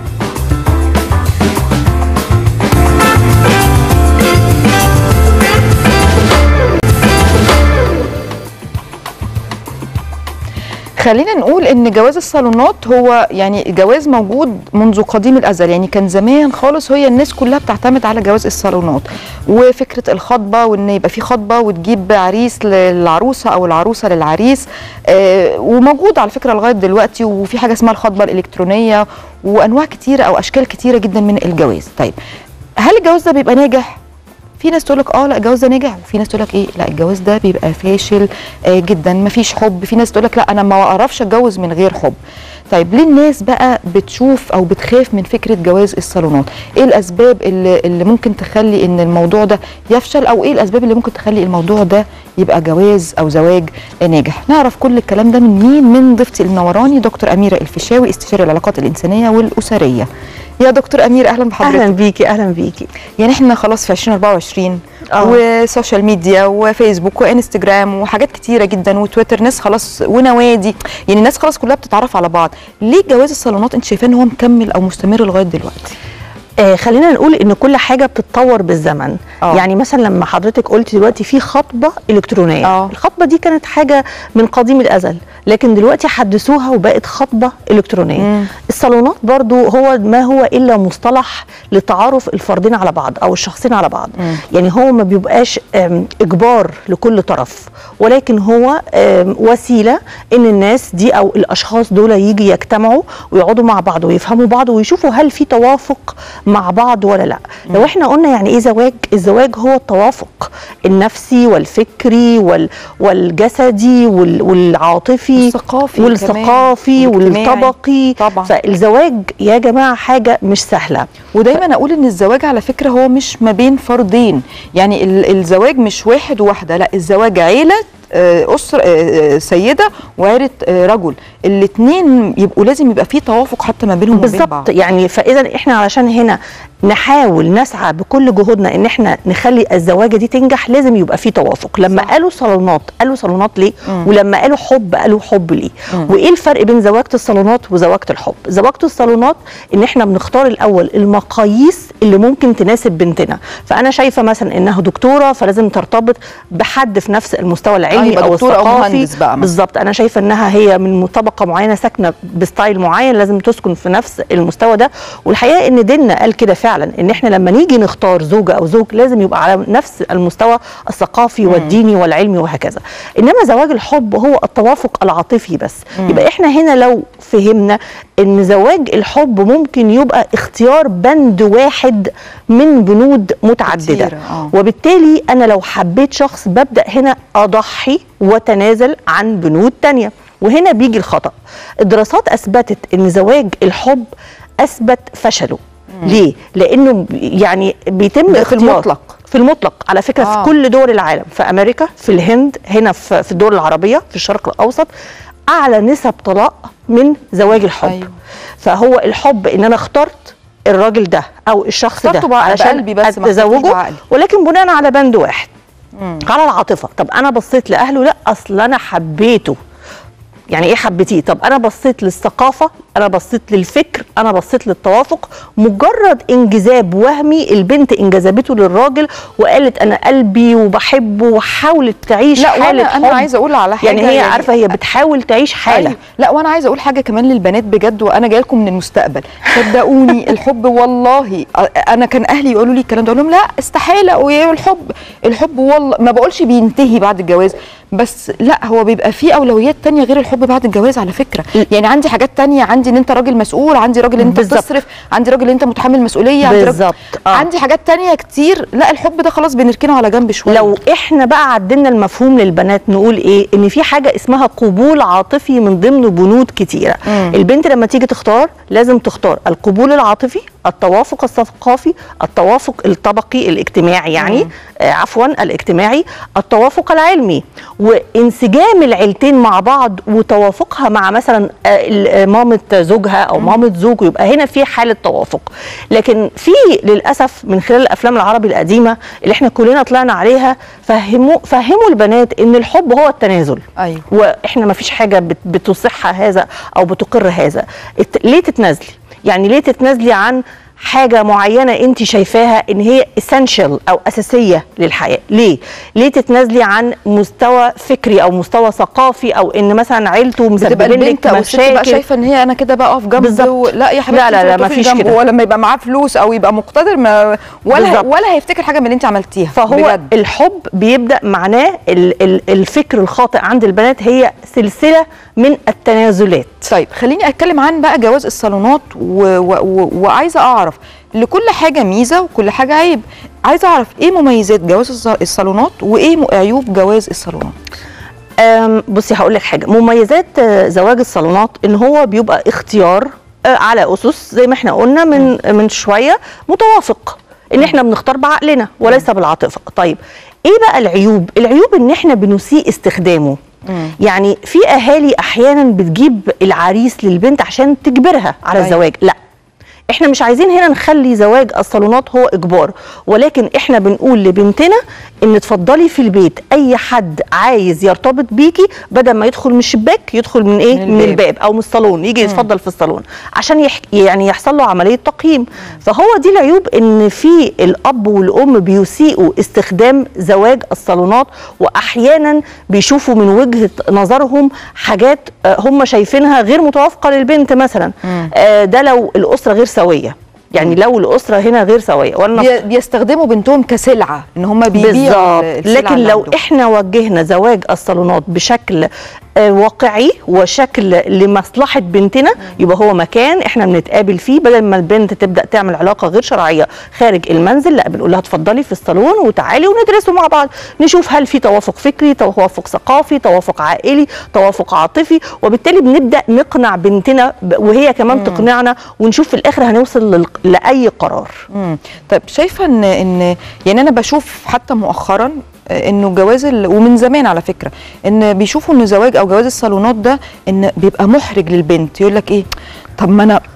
خلينا نقول ان جواز الصالونات هو يعني جواز موجود منذ قديم الازل يعني كان زمان خالص هي الناس كلها بتعتمد على جواز الصالونات وفكره الخطبه وان يبقى في خطبه وتجيب عريس للعروسه او العروسه للعريس آه وموجود على فكره لغايه دلوقتي وفي حاجه اسمها الخطبه الالكترونيه وانواع كتيره او اشكال كتيره جدا من الجواز طيب هل الجواز ده بيبقى ناجح في ناس تقول لك اه لا الجواز ده ناجح وفي ناس تقول لك ايه لا الجواز ده بيبقى فاشل آه جدا مفيش حب في ناس تقول لك لا انا ما اعرفش اتجوز من غير حب طيب ليه الناس بقى بتشوف او بتخاف من فكره جواز الصالونات ايه الاسباب اللي, اللي ممكن تخلي ان الموضوع ده يفشل او ايه الاسباب اللي ممكن تخلي الموضوع ده يبقى جواز او زواج ناجح نعرف كل الكلام ده من مين من ضيفتي المنوراني دكتور اميره الفيشاوي استشاري العلاقات الانسانيه والاسريه يا دكتور امير اهلا بحضرتك اهلا بيكي اهلا بيكي يعني احنا خلاص في 2024 آه. وسوشيال ميديا وفيسبوك وانستجرام وحاجات كتيره جدا وتويتر ناس خلاص ونوادي يعني الناس خلاص كلها بتتعرف على بعض ليه جواز الصالونات انت شايفاه ان هو مكمل او مستمر لغايه دلوقتي آه خلينا نقول ان كل حاجه بتتطور بالزمن آه. أوه. يعني مثلا لما حضرتك قلتي دلوقتي في خطبه الكترونيه آه. الخطبه دي كانت حاجه من قديم الازل لكن دلوقتي حدثوها وبقت خطبه الكترونيه مم. الصالونات برضو هو ما هو الا مصطلح لتعارف الفردين على بعض او الشخصين على بعض مم. يعني هو ما بيبقاش آم، اجبار لكل طرف ولكن هو آم، وسيله ان الناس دي او الاشخاص دول يجي يجتمعوا ويقعدوا مع بعض ويفهموا بعض ويشوفوا هل في توافق مع بعض ولا لا لو احنا قلنا يعني ايه زواج الزواج هو التوافق النفسي والفكري وال والجسدي وال والعاطفي والثقافي والثقافي كمان، والاجتماعي. والطبقي طبعا. فالزواج يا جماعه حاجه مش سهله ودايما اقول ان الزواج على فكره هو مش ما بين فردين يعني ال- الزواج مش واحد وواحده لا الزواج عيله آه، اسره آه، آه، سيده وعيله آه، رجل الاثنين يبقوا لازم يبقى في توافق حتى ما بينهم وبين بالظبط بعض يعني فاذا احنا علشان هنا نحاول نسعى بكل جهودنا ان احنا نخلي الزواجه دي تنجح لازم يبقى في توافق لما صح. قالوا صالونات قالوا صالونات ليه مم. ولما قالوا حب قالوا حب ليه مم. وايه الفرق بين زواجه الصالونات وزواجه الحب زواجه الصالونات ان احنا بنختار الاول المقاييس اللي ممكن تناسب بنتنا فانا شايفه مثلا انها دكتوره فلازم ترتبط بحد في نفس المستوى العلمي يبقى او دكتورة أو الثقافي مهندس بقى مثلا. بالظبط انا شايفه انها هي من طبقه معينه ساكنه بستايل معين لازم تسكن في نفس المستوى ده والحقيقه ان ديننا قال كده فعلا ان احنا لما نيجي نختار زوجه او زوج لازم يبقى على نفس المستوى الثقافي والديني والعلمي وهكذا انما زواج الحب هو التوافق العاطفي بس يبقى احنا هنا لو فهمنا ان زواج الحب ممكن يبقى اختيار بند واحد من بنود متعدده كتيرة، آه. وبالتالي انا لو حبيت شخص ببدا هنا اضحي وتنازل عن بنود تانية وهنا بيجي الخطا الدراسات اثبتت ان زواج الحب اثبت فشله ليه لانه ب- يعني بيتم ده في اختيار المطلق. في المطلق على فكره آه. في كل دول العالم في امريكا في الهند هنا في في الدول العربيه في الشرق الاوسط اعلى نسب طلاق من زواج الحب أيوه. فهو الحب ان انا اخترت الراجل ده او الشخص اخترته ده بقى علشان بقلبي بس، ما اخترتوش اتزوجه بعقلي. ولكن بناء على بند واحد على العاطفه طب انا بصيت لاهله لا اصل انا حبيته يعني ايه حبيتيه طب انا بصيت للثقافه انا بصيت للفكر انا بصيت للتوافق مجرد انجذاب وهمي البنت انجذبته للراجل وقالت انا قلبي وبحبه وحاولت تعيش لا حاله وانا انا حب. عايزه اقول على حاجه يعني هي عارفه هي بتحاول تعيش حاله أيوة. لا وانا عايزه اقول حاجه كمان للبنات بجد وانا جايه لكم من المستقبل صدقوني الحب والله أ- انا كان اهلي يقولوا لي الكلام ده اقول لهم لا استحاله والحب الحب والله ما بقولش بينتهي بعد الجواز بس لا هو بيبقى فيه اولويات تانية غير الحب بعد الجواز على فكره يعني عندي حاجات تانية عندي ان انت راجل مسؤول عندي راجل ان انت بالظبط. بتصرف عندي راجل ان انت متحمل مسؤوليه عندي راجل- بالظبط. آه. عندي حاجات تانية كتير لا الحب ده خلاص بنركنه على جنب شويه لو احنا بقى عدلنا المفهوم للبنات نقول ايه ان في حاجه اسمها قبول عاطفي من ضمن بنود كتيره مم. البنت لما تيجي تختار لازم تختار القبول العاطفي التوافق الثقافي التوافق الطبقي الاجتماعي يعني آه عفوا الاجتماعي التوافق العلمي وانسجام العيلتين مع بعض وتوافقها مع مثلا آه، ال- آه، مامه زوجها او مامه زوجه يبقى هنا في حاله توافق لكن في للاسف من خلال الافلام العربي القديمه اللي احنا كلنا طلعنا عليها فهموا فهموا البنات ان الحب هو التنازل ايوه واحنا ما فيش حاجه بت- بتصح هذا او بتقر هذا الت- ليه تتنازلي يعني ليه تتنازلي عن حاجه معينه انت شايفاها ان هي اسينشال او اساسيه للحياه ليه ليه تتنازلي عن مستوى فكري او مستوى ثقافي او ان مثلا عيلته بتبقى مسببين البنت لك او الست بقى مشاكل شايفه ان هي انا كده بقى اقف جنب بالظبط. و... لا يا حبيبتي لا، لا، انت لا، ما تقفي مفيش جنبه كده. ولما يبقى معاه فلوس او يبقى مقتدر ما ولا بالظبط. ولا هيفتكر حاجه من اللي انت عملتيها فهو بجد. الحب بيبدا معناه ال- ال- الفكر الخاطئ عند البنات هي سلسله من التنازلات طيب خليني اتكلم عن بقى جواز الصالونات و... و... و... وعايزه اعرف لكل حاجه ميزه وكل حاجه عيب عايزه اعرف ايه مميزات جواز الص- الصالونات وايه م- عيوب جواز الصالونات أم، بصي هقول لك حاجه مميزات آه، زواج الصالونات ان هو بيبقى اختيار آه، على اسس زي ما احنا قلنا من من شويه متوافق ان احنا بنختار بعقلنا وليس بالعاطفه طيب ايه بقى العيوب العيوب ان احنا بنسيء استخدامه يعني في اهالي احيانا بتجيب العريس للبنت عشان تجبرها على أيوة. الزواج لا احنا مش عايزين هنا نخلي زواج الصالونات هو اجبار ولكن احنا بنقول لبنتنا ان اتفضلي في البيت اي حد عايز يرتبط بيكي بدل ما يدخل من الشباك يدخل من ايه من من الباب. الباب او من الصالون يجي يتفضل في الصالون عشان يح... يعني يحصل له عمليه تقييم فهو دي العيوب ان في الاب والام بيسيئوا استخدام زواج الصالونات واحيانا بيشوفوا من وجهه نظرهم حاجات آه، هم شايفينها غير متوافقه للبنت مثلا آه، ده لو الاسره غير سويه يعني لو الاسره هنا غير سويه وانا بي- بيستخدموا بنتهم كسلعه ان هم بيبيعوا بالظبط السلعة لكن اللي لو عندهم. احنا وجهنا زواج الصالونات بشكل آه، واقعي وشكل لمصلحه بنتنا يبقى هو مكان احنا بنتقابل فيه بدل ما البنت تبدا تعمل علاقه غير شرعيه خارج المنزل لا بنقول لها اتفضلي في الصالون وتعالي وندرسه مع بعض نشوف هل في توافق فكري توافق ثقافي توافق عائلي توافق عاطفي وبالتالي بنبدا نقنع بنتنا ب- وهي كمان تقنعنا ونشوف في الاخر هنوصل لل- لاي قرار مم. طيب شايفه ان ان يعني انا بشوف حتى مؤخرا آه، انه جواز ال... ومن زمان على فكره ان بيشوفوا ان زواج او جواز الصالونات ده ان بيبقى محرج للبنت يقول لك ايه طب ما انا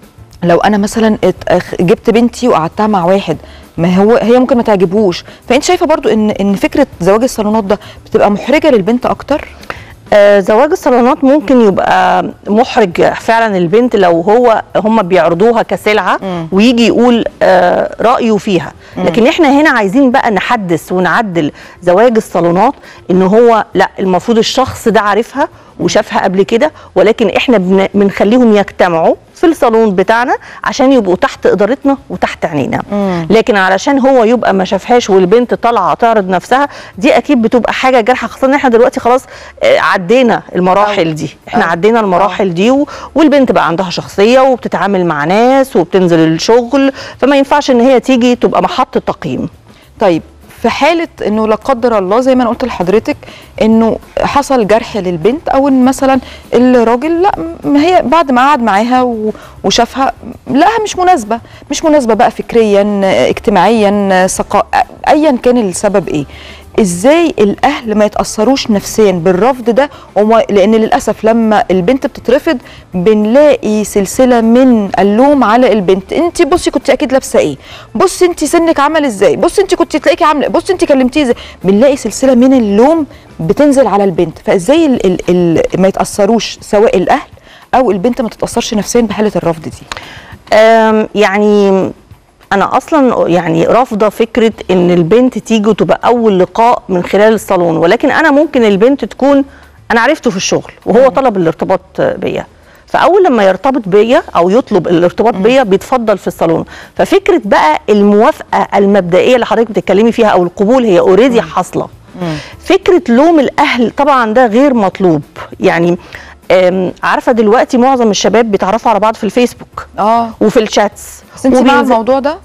لو انا مثلا ات- أخ- جبت بنتي وقعدتها مع واحد ما هو هي ممكن ما تعجبوش فانت شايفه برضو ان ان فكره زواج الصالونات ده بتبقى محرجه للبنت اكتر آه، زواج الصالونات ممكن يبقى محرج فعلا البنت لو هو هم بيعرضوها كسلعه ويجي يقول آه، رايه فيها لكن احنا هنا عايزين بقى نحدث ونعدل زواج الصالونات ان هو لا المفروض الشخص ده عارفها وشافها قبل كده ولكن احنا بن- بنخليهم يجتمعوا في الصالون بتاعنا عشان يبقوا تحت ادارتنا وتحت عينينا لكن علشان هو يبقى ما شافهاش والبنت طالعه تعرض نفسها دي اكيد بتبقى حاجه جارحه خاصه ان احنا دلوقتي خلاص آه، عدينا المراحل دي احنا أه. عدينا المراحل دي و- والبنت بقى عندها شخصيه وبتتعامل مع ناس وبتنزل الشغل فما ينفعش ان هي تيجي تبقى محط تقييم طيب في حالة انه لا قدر الله زي ما انا قلت لحضرتك انه حصل جرح للبنت او ان مثلا الراجل لا ما هي بعد ما قعد معاها و- وشافها لقاها مش مناسبة مش مناسبة بقى فكريا اجتماعيا ثقا ايا كان السبب ايه ازاي الاهل ما يتاثروش نفسيا بالرفض ده وما لان للاسف لما البنت بتترفض بنلاقي سلسله من اللوم على البنت انت بصي كنت اكيد لابسه ايه بصي انت سنك عمل ازاي بصي انت كنت تلاقيكي عامله بصي انت كلمتيه ازاي بنلاقي سلسله من اللوم بتنزل على البنت فازاي ال ال ال ما يتاثروش سواء الاهل او البنت ما تتاثرش نفسيا بحاله الرفض دي أم، يعني انا اصلا يعني رافضه فكره ان البنت تيجي وتبقى اول لقاء من خلال الصالون ولكن انا ممكن البنت تكون انا عرفته في الشغل وهو طلب الارتباط بيا فاول لما يرتبط بيا او يطلب الارتباط بيا بيتفضل في الصالون ففكره بقى الموافقه المبدئيه اللي حضرتك بتتكلمي فيها او القبول هي اوريدي حاصله فكره لوم الاهل طبعا ده غير مطلوب يعني أم، عارفه دلوقتي معظم الشباب بيتعرفوا على بعض في الفيسبوك اه وفي الشاتس بس انت مع وبينزل- الموضوع ده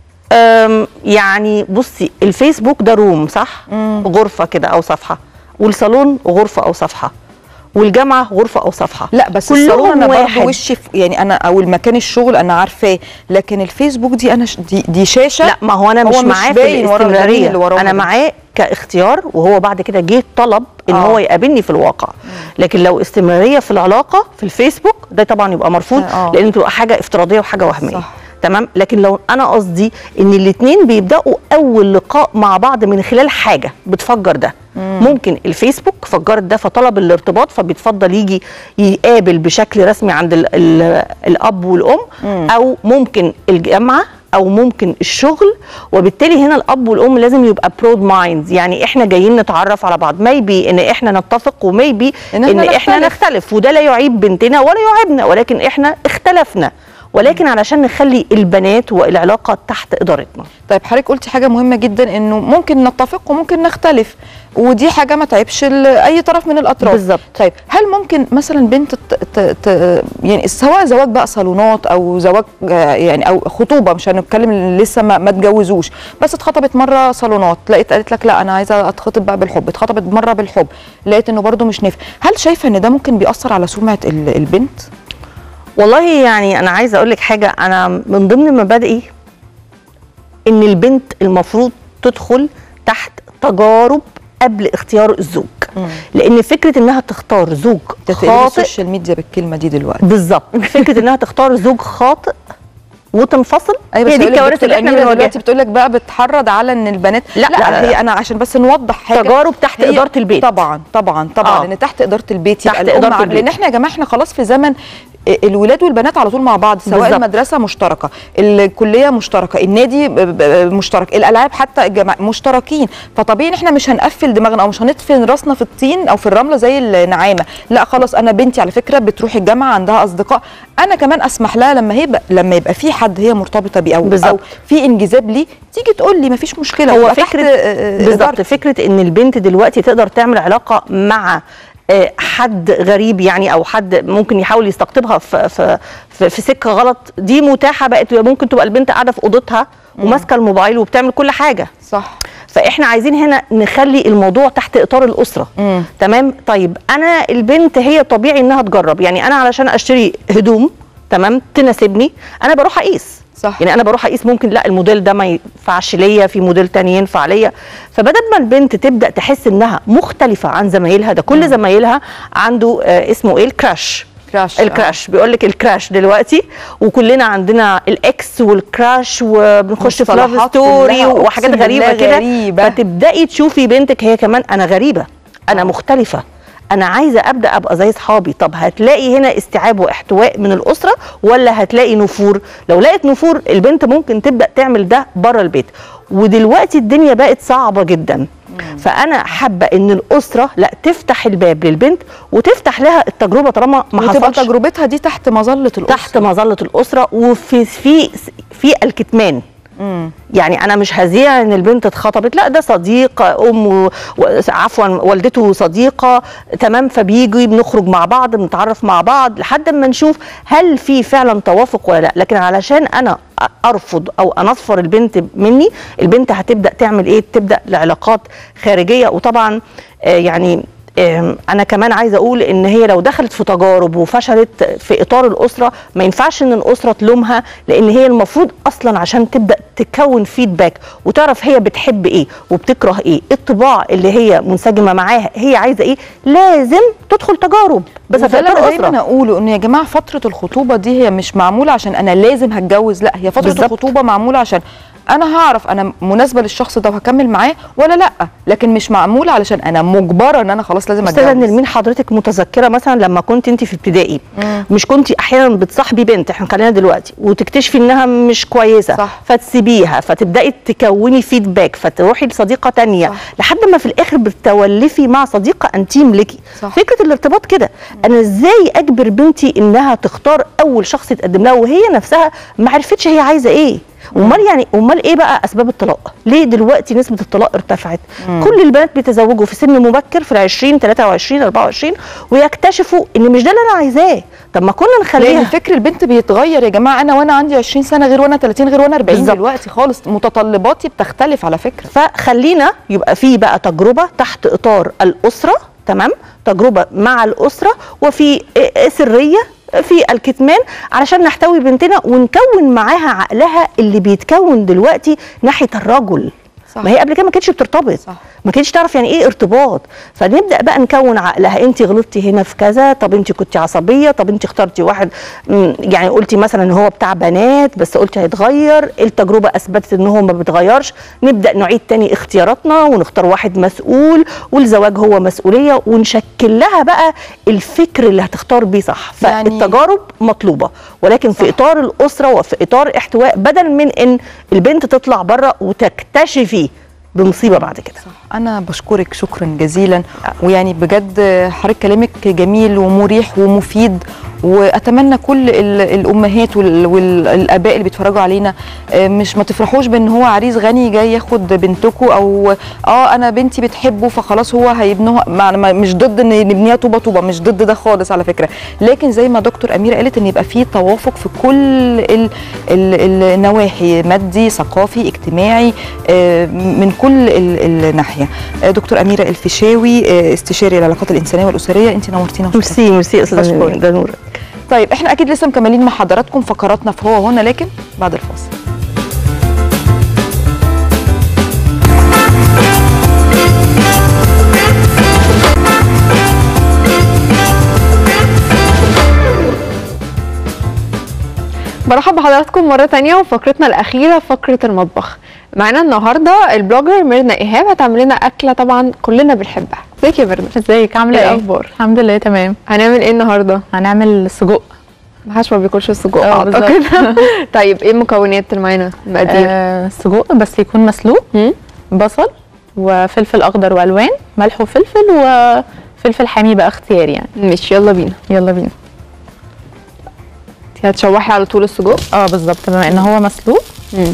أم، يعني بصي الفيسبوك ده روم صح غرفه كده او صفحه والصالون غرفه او صفحه والجامعه غرفه او صفحه لا بس كلهم الصالون انا واحد. برضه وشي في- يعني انا او المكان الشغل انا عارفاه لكن الفيسبوك دي انا ش دي, دي شاشه لا ما هو انا مش هو مش معاه في باين ورا الجميل الاستمراريه اللي وراها انا ده. معاه كاختيار وهو بعد كده جه طلب ان آه. هو يقابلني في الواقع لكن لو استمراريه في العلاقه في الفيسبوك ده طبعا يبقى مرفوض آه. لان تبقى حاجه افتراضيه وحاجه وهميه صح. تمام لكن لو انا قصدي ان الاثنين بيبداوا اول لقاء مع بعض من خلال حاجه بتفجر ده ممكن الفيسبوك فجرت ده فطلب الارتباط فبيتفضل يجي يقابل بشكل رسمي عند ال ال الاب والام او ممكن الجامعه او ممكن الشغل وبالتالي هنا الاب والام لازم يبقى برود مايندز يعني احنا جايين نتعرف على بعض ميبي ان احنا نتفق وميبي إن ان, إحنا إن احنا نختلف. نختلف وده لا يعيب بنتنا ولا يعيبنا ولكن احنا اختلفنا ولكن علشان نخلي البنات والعلاقه تحت ادارتنا طيب حضرتك قلتي حاجه مهمه جدا انه ممكن نتفق وممكن نختلف ودي حاجه ما تعيبش ال- اي طرف من الاطراف بالظبط. طيب هل ممكن مثلا بنت ت... ت... ت... يعني سواء زواج بقى صالونات او زواج آه، يعني او خطوبه مش هنتكلم لسه ما, ما اتجوزوش بس اتخطبت مره صالونات لقيت قالت لك لا انا عايزه اتخطب بقى بالحب اتخطبت مره بالحب لقيت انه برده مش نافع هل شايفه ان ده ممكن بيأثر على سمعه ال- البنت والله يعني انا عايزه اقول لك حاجه انا من ضمن مبادئي ان البنت المفروض تدخل تحت تجارب قبل اختيار الزوج لان فكره انها تختار زوج ده تقلب خاطئ السوشيال ميديا بالكلمه دي دلوقتي بالظبط فكره انها تختار زوج خاطئ وتنفصل ايوه هي بس دي يقول لك الكوارث دكتور اللي احنا أميرة بنواجهها دلوقتي بتقول لك بقى بتحرض على ان البنات لا، لا, لا، لا. هي انا عشان بس نوضح حاجه تجارب تحت هي- إدارة البيت. طبعا طبعا طبعا آه. لان تحت اداره البيت تحت يبقى الام إدارة عارفة- البيت. لان احنا يا جماعه احنا خلاص في زمن الولاد والبنات على طول مع بعض سواء بالظبط. المدرسه مشتركه الكليه مشتركه النادي ب- ب- مشترك الالعاب حتى الجماعة مشتركين فطبيعي ان احنا مش هنقفل دماغنا او مش هندفن راسنا في الطين او في الرمله زي النعامه لا خلاص انا بنتي على فكره بتروح الجامعه عندها اصدقاء انا كمان اسمح لها لما هي لما يبقى في حد هي مرتبطه بيه او او بالظبط. في انجذاب ليه تيجي تقول لي مفيش مشكله هو يبقى تحت، فكره آه، بالظبط إدارتي. فكره ان البنت دلوقتي تقدر تعمل علاقه مع آه، حد غريب يعني او حد ممكن يحاول يستقطبها في في في, في سكه غلط دي متاحه بقت ممكن تبقى البنت قاعده في اوضتها وماسكه الموبايل وبتعمل كل حاجه صح فاحنا عايزين هنا نخلي الموضوع تحت اطار الاسره مم. تمام طيب انا البنت هي طبيعي انها تجرب يعني انا علشان اشتري هدوم تمام تناسبني انا بروح اقيس صح. يعني انا بروح اقيس ممكن لا الموديل ده ما ينفعش ليا في موديل تاني ينفع ليا فبدل ما البنت تبدا تحس انها مختلفه عن زمايلها ده كل زمايلها عنده آه اسمه ايه الكراش كراش الكراش بيقول لك الكراش دلوقتي وكلنا عندنا الاكس والكراش وبنخش في لاف مصطلحات ستوري كلها وحاجات أقسم غريبه بالله كده غريبة. فتبداي تشوفي بنتك هي كمان انا غريبه انا مختلفه انا عايزه ابدا ابقى زي اصحابي طب هتلاقي هنا استيعاب واحتواء من الاسره ولا هتلاقي نفور لو لقيت نفور البنت ممكن تبدا تعمل ده بره البيت ودلوقتي الدنيا بقت صعبه جدا فانا حابه ان الاسره لا تفتح الباب للبنت وتفتح لها التجربه طالما ما وتبقى حصلش تجربتها دي تحت مظله الاسره تحت مظله الاسره وفي في في الكتمان مم. يعني انا مش هذيع ان البنت اتخطبت لا ده صديق ام و... و- عفوا والدته صديقه تمام فبيجي بنخرج مع بعض بنتعرف مع بعض لحد ما نشوف هل في فعلا توافق ولا لا لكن علشان انا أ- ارفض او انفر البنت مني البنت هتبدا تعمل ايه تبدا لعلاقات خارجيه وطبعا آه يعني آم، انا كمان عايزه اقول ان هي لو دخلت في تجارب وفشلت في اطار الاسره ما ينفعش ان الاسره تلومها لان هي المفروض اصلا عشان تبدا تكون فيدباك وتعرف هي بتحب ايه وبتكره ايه الطباع اللي هي منسجمه معاها هي عايزه ايه لازم تدخل تجارب بس في وده اللي اطار انا دايما اسره اقوله ان يا جماعه فتره الخطوبه دي هي مش معموله عشان انا لازم هتجوز لا هي فتره بالظبط. الخطوبه معموله عشان انا هعرف انا مناسبه للشخص ده وهكمل معاه ولا لا لكن مش معموله علشان انا مجبره ان انا خلاص لازم استاذه اتجوز نرمين حضرتك متذكره مثلا لما كنت انت في ابتدائي مم. مش كنت احيانا بتصاحبي بنت احنا خلينا دلوقتي وتكتشفي انها مش كويسه صح. فتسيبيها فتبداي تكوني فيدباك فتروحي لصديقه تانية صح. لحد ما في الاخر بتولفي مع صديقه انتيم ليكي صح. فكره الارتباط كده انا ازاي اجبر بنتي انها تختار اول شخص يتقدم لها وهي نفسها ما عرفتش هي عايزه ايه امال يعني امال ايه بقى اسباب الطلاق ليه دلوقتي نسبه الطلاق ارتفعت كل البنات بيتزوجوا في سن مبكر في ال 20 23 24 ويكتشفوا ان مش ده اللي انا عايزاه طب ما كنا لان نخليها فكر البنت بيتغير يا جماعه انا وانا عندي 20 سنه غير وانا 30 غير وانا 40 بالظبط. دلوقتي خالص متطلباتي بتختلف على فكره فخلينا يبقى في بقى تجربه تحت اطار الاسره تمام تجربه مع الاسره وفي إيه سريه في الكتمان علشان نحتوي بنتنا ونكون معاها عقلها اللي بيتكون دلوقتي ناحيه الرجل صح. ما هي قبل كده ما كانتش بترتبط صح. ما كانتش تعرف يعني ايه ارتباط فنبدا بقى نكون عقلها انت غلطتي هنا في كذا طب انت كنت عصبيه طب انت اخترتي واحد مم، يعني قلتي مثلا ان هو بتاع بنات بس قلتي هيتغير التجربه اثبتت ان هو ما بيتغيرش نبدا نعيد تاني اختياراتنا ونختار واحد مسؤول والزواج هو مسؤوليه ونشكل لها بقى الفكر اللي هتختار بيه صح يعني- فالتجارب مطلوبه ولكن في اطار الاسره وفي اطار احتواء بدل من ان البنت تطلع بره وتكتشفي بمصيبه بعد كده انا بشكرك شكرا جزيلا ويعني بجد حضرتك كلامك جميل ومريح ومفيد واتمنى كل ال- الامهات وال- والاباء اللي بيتفرجوا علينا آه، مش ما تفرحوش بان هو عريس غني جاي ياخد بنتكم او اه انا بنتي بتحبه فخلاص هو هيبنوها مع- ما- مش ضد ان نبنيها طوبه طوبه مش ضد ده خالص على فكره لكن زي ما دكتور اميره قالت ان يبقى في توافق في كل ال ال النواحي مادي ثقافي اجتماعي آه، من كل ال- الناحيه آه، دكتور اميره الفيشاوي آه، استشاري العلاقات الانسانيه والاسريه انت نورتينا وشرفتينا. ميرسي ميرسي يا استاذه بشكرك. نرمين، ده نورك طيب احنا اكيد لسه مكملين مع حضراتكم فقراتنا في هو هنا لكن بعد الفاصل برحب بحضراتكم مرة تانية وفقرتنا الأخيرة فقرة المطبخ معانا النهاردة البلوجر ميرنا إيهاب هتعمل لنا أكلة طبعا كلنا بنحبها ازيك يا ميرنا ازيك عامله ايه ايه الأخبار الحمد لله تمام هنعمل ايه النهاردة هنعمل سجق محدش ما بياكلش السجق اه أعتقد طيب ايه المكونات اللي معانا المقادير آه سجق بس يكون مسلوق مم. بصل وفلفل اخضر والوان ملح وفلفل وفلفل حامي بقى اختياري يعني ماشي يلا بينا يلا بينا انت هتشوحي على طول السجق اه بالظبط بما ان هو مسلوق مم.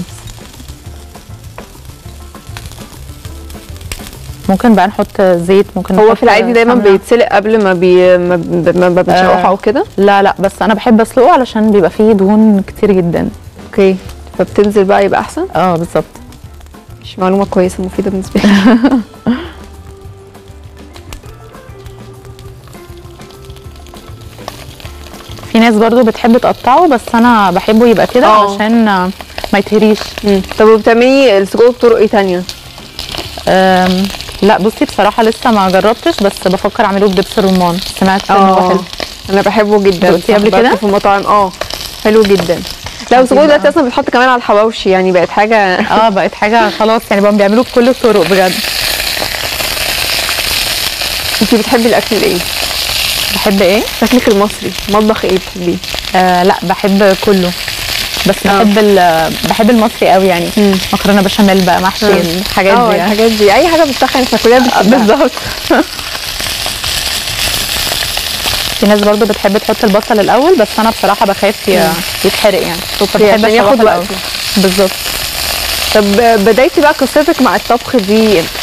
ممكن بقى نحط زيت ممكن هو نحط في العادي دايما سمنة. بيتسلق قبل ما بي ما, ب- ما ما بنشوحه آه. او كده لا لا بس انا بحب اسلقه علشان بيبقى فيه دهون كتير جدا اوكي فبتنزل بقى يبقى احسن اه بالظبط مش معلومة كويسة مفيدة بالنسبة لي في ناس برضو بتحب تقطعه بس انا بحبه يبقى كده اه. علشان آه، ما يتهريش مم. طب وبتعملي السجق بطرق ايه تانية؟ أم، لا بصي بصراحة لسه ما جربتش بس بفكر اعمله بدبس الرمان سمعت ان هو حلو انا بحبه جدا دقتيه قبل باكله كده؟ في المطاعم اه حلو جدا لا والسجق دلوقتي اصلا بيتحط كمان على الحواوشي يعني بقت حاجه اه بقت حاجة خلاص يعني بقوا بيعملوه بكل الطرق بجد انت بتحبي الاكل الايه؟ بحب ايه؟ اكلك المصري مطبخ ايه بتحبيه؟ آه لا بحب كله بس بحب ال- بحب المصري قوي يعني مم. مكرونه بشاميل بقى محشي الحاجات اه دي يعني. الحاجات دي اي حاجه بتسخن احنا كلنا بنحبها بالظبط في ناس برضو بتحب تحط البصل الاول بس انا بصراحه بخاف ي- يتحرق يعني اوكي عشان ياخد أشوحه الأول. وقته بالظبط طب بدايتي بقى قصتك مع الطبخ دي امتى؟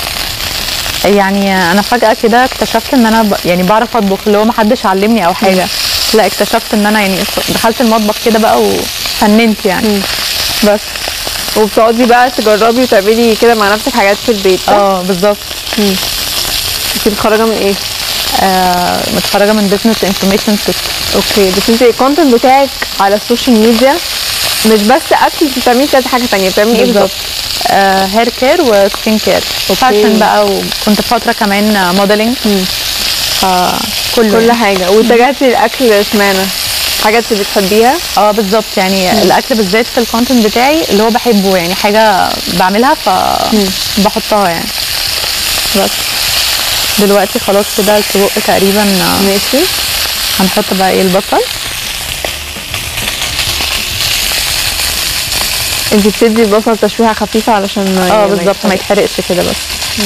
يعني انا فجاه كده اكتشفت ان انا ب... يعني بعرف اطبخ اللي هو محدش علمني او حاجه لا اكتشفت ان انا يعني دخلت المطبخ كده بقى وفننت يعني بس وبتقعدي بقى تجربي وتعملي كده مع نفسك حاجات في البيت صح؟ اه بالظبط انت متخرجه من ايه؟ آه متخرجه من بزنس انفورميشن سيستم اوكي بس انت الكونتنت بتاعك على السوشيال ميديا مش بس اكل انت بتعملي كذا حاجه تانية بتعملي ايه بالظبط؟ آه هير كير وسكين كير وفاشن بقى وكنت فتره كمان موديلنج فكله كل يعني. حاجه واتجهتي للاكل اشمعنى؟ حاجات اللي بتحبيها اه بالظبط يعني الاكل بالذات في الكونتنت بتاعي اللي هو بحبه يعني حاجه بعملها فبحطها يعني بس دلوقتي خلاص كده السجق تقريبا آه، ماشي هنحط بقى ايه البصل انت بتدي البصل تشويحه خفيفه علشان ما اه ما بالظبط ما يتحرقش. يتحرقش كده بس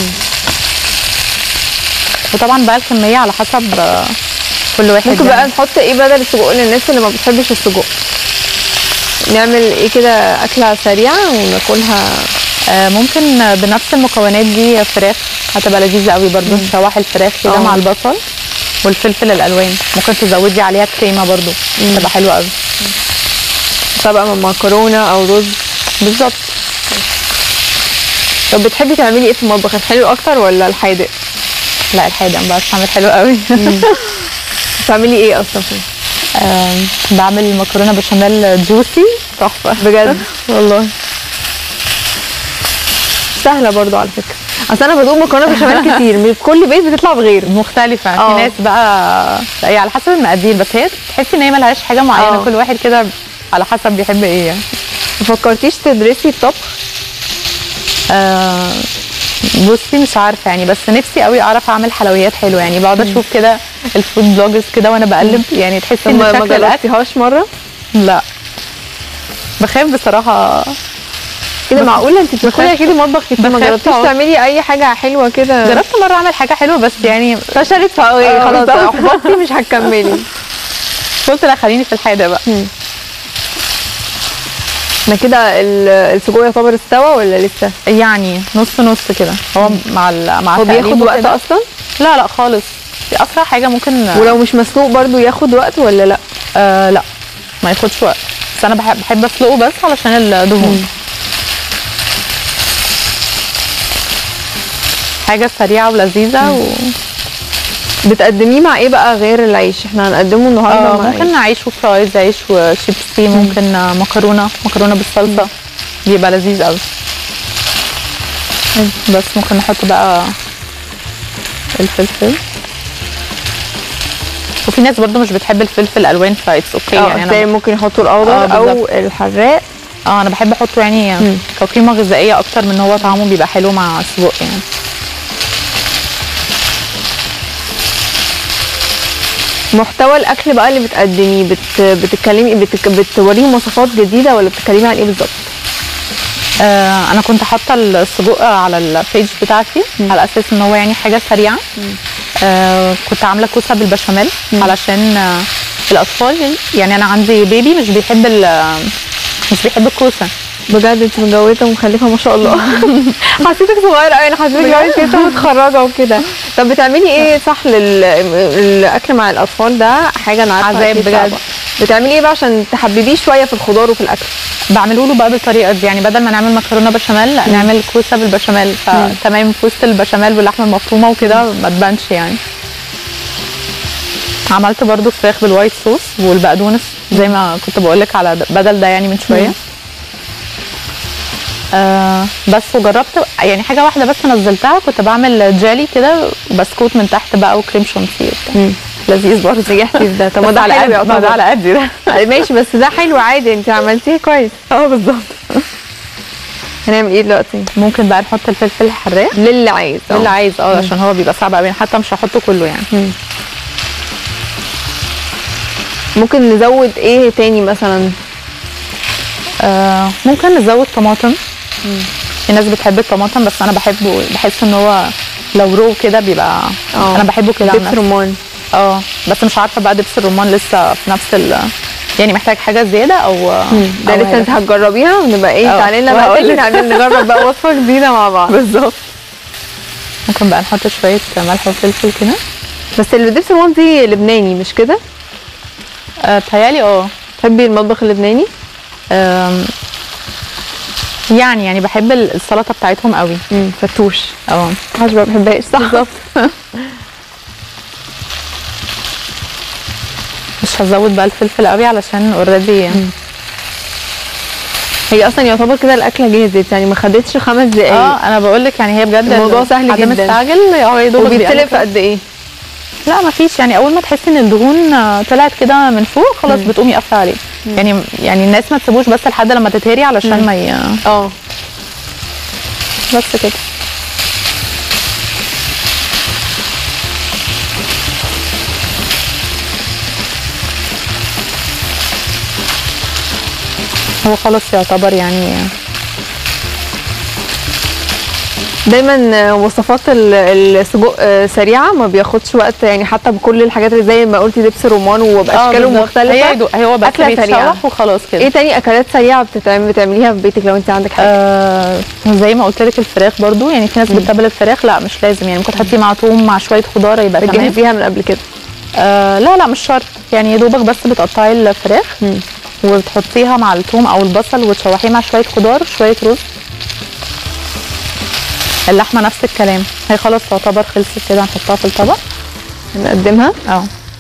وطبعا بقى الكميه على حسب آه، كل واحد ممكن يعني. بقى نحط ايه بدل السجق للناس اللي ما بتحبش السجق نعمل ايه كده اكله سريعه وناكلها آه، ممكن آه، بنفس المكونات دي فراخ هتبقى لذيذه قوي برضو نشوح الفراخ كده اه. مع البصل والفلفل الالوان ممكن تزودي عليها كريمه برضو تبقى حلوه قوي طبقه من مكرونه او رز بالظبط طب بتحبي تعملي ايه في المطبخ الحلو اكتر ولا الحادق لا الحادق ما بعرفش اعمل حلو قوي بتعملي ايه اصلا فيه آم، بعمل مكرونه بشاميل جوسي تحفه بجد والله سهله برضو على فكره اصل انا بدوق مكرونه بشاميل كتير مش كل بيت بتطلع بغير مختلفه اه. في ناس بقى هي على حسب المقادير بس هي تحسي ان هي ملهاش حاجه معينه اه. كل واحد كده على حسب بيحب ايه يعني ما فكرتيش تدرسي الطبخ آه بصي مش عارفه يعني بس نفسي قوي اعرف اعمل حلويات حلوه يعني بقعد اشوف كده الفود بلوجرز كده وانا بقلب يعني تحسي طب ان ما ما شكل الاكل جربتيهاش مره لا بخاف بصراحه كده معقوله انت بتدخلي اكيد المطبخ كتير ما بخاف جربتيش أقعد. تعملي اي حاجه حلوه كده جربت مره اعمل حاجه حلوه بس يعني فشلت فقوي اه، خلاص بالظبط. احبطتي مش هتكملي قلت لا خليني في الحادق بقى ما كده ال- السجق يعتبر استوى ولا لسه؟ يعني نص نص كده هو مع ال- مع هو بياخد التقليب وقت وكده. اصلا؟ لا لا خالص دي اسرع حاجه ممكن ولو مش مسلوق برضو ياخد وقت ولا لا؟ آه لا ما ياخدش وقت بس انا بحب بحب اسلقه بس علشان الدهون حاجه سريعه ولذيذه و... بتقدميه مع ايه بقى غير العيش؟ احنا هنقدمه النهارده آه مع ممكن عيش وفرايز عيش وشيبسي ممكن آه، مكرونه مكرونه بالصلصه بيبقى لذيذ قوي بس ممكن نحط بقى الفلفل وفي ناس برضو مش بتحب الفلفل الالوان فايتس اوكي اه يعني ازاي انا ممكن يحطوا آه، الاخضر او بالظبط. الحراق اه انا بحب احطه يعني مم. كقيمه غذائيه اكتر من ان هو طعمه بيبقى حلو مع السجق يعني محتوى الاكل بقى اللي بتقدميه بت... بتتكلمي بتك... بتوريهم وصفات جديده ولا بتتكلمي عن ايه بالظبط آه انا كنت حاطه السجق على البيج بتاعتي على اساس ان هو يعني حاجه سريعه آه كنت عامله كوسه بالبشاميل علشان آه الاطفال يعني انا عندي بيبي مش بيحب ال- مش بيحب الكوسه بجد انت متجوزه ومخلفه ما شاء الله حسيتك صغيره قوي انا حسيتك بجد؟ لسه متخرجه وكده طب بتعملي ايه صح للاكل مع الاطفال ده حاجه انا عارفه عذاب أكيد بجد. صعبة. بتعملي ايه بقى عشان تحببيه شويه في الخضار وفي الاكل بعمله له بقى بالطريقه دي يعني بدل ما نعمل مكرونه بشاميل لا نعمل كوسه بالبشاميل فتمام في وسط البشاميل واللحمه المفرومه وكده ما تبانش يعني عملت برضو فراخ بالوايت صوص والبقدونس زي ما كنت بقول لك على د- بدل ده يعني من شويه آه بس وجربت يعني حاجه واحده بس نزلتها كنت بعمل جالي كده بسكوت من تحت بقى وكريم شانتيه وبتاع. لذيذ برضه نجحتي في ده طب ما بس ده على حلو قد يعتبر. ما ده على قدي ده ماشي بس ده حلو عادي انت عملتيه كويس اه بالظبط هنعمل ايه دلوقتي ممكن بقى نحط الفلفل الحراق للي عايز اه. اللي عايز اه عشان هو بيبقى صعب قوي حتى مش هحطه كله يعني ممكن نزود ايه تاني مثلا آه ممكن نزود طماطم في ناس بتحب الطماطم بس انا بحبه بحس ان هو لو رو كده بيبقى اه. انا بحبه كده عن دبس نفسي. رمان اه بس مش عارفه بقى دبس الرمان لسه في نفس ال يعني محتاج حاجه زياده او ده أو لسه حاجة. انت هتجربيها ونبقى ايه اه. تعالي لنا بقى وهقول تاني لك. نعمل نجرب بقى وصفه جديده مع بعض بالظبط ممكن بقى نحط شويه ملح وفلفل كده بس الدبس رمان دي لبناني مش كده آه بتهيالي اه تحبي المطبخ اللبناني آم، يعني يعني بحب ال- السلطه بتاعتهم قوي امم فتوش اه محدش ما بيحبهاش صح بالظبط مش هزود بقى الفلفل قوي علشان اوريدي هي اصلا يعتبر كده الاكله جهزت يعني ما خدتش خمس دقايق اه انا بقول لك يعني هي بجد الموضوع سهل حد جدا. مستعجل اه يا دوبك وبيتسلق بيقلب في قد ايه لا ما فيش يعني اول ما تحسي ان الدهون آه، طلعت كده من فوق خلاص بتقومي قافله عليه يعني يعني الناس ما تسيبوش بس لحد لما تتهري علشان ما ي... اه بس كده هو خلاص يعتبر يعني دايما وصفات ال- السجق آه، سريعه ما بياخدش وقت يعني حتى بكل الحاجات اللي زي ما قلتي دبس رمان وباشكاله بالظبط. مختلفه هي يدو- هو بس أكلة سريعة. بيتشوح وخلاص كده ايه تاني اكلات سريعه بتتعمل بتعمليها في بيتك لو انت عندك حاجه آه زي ما قلت لك الفراخ برضو يعني في ناس بتتبل الفراخ لا مش لازم يعني ممكن تحطيه مع توم مع شويه خضار يبقى تمام بتجهزيها من قبل كده آه لا لا مش شرط يعني يا دوبك بس بتقطعي الفراخ وتحطيها مع الثوم او البصل وتشوحيه مع شويه خضار شويه رز اللحمه نفس الكلام هي خلاص تعتبر خلصت كده هنحطها في الطبق نقدمها اه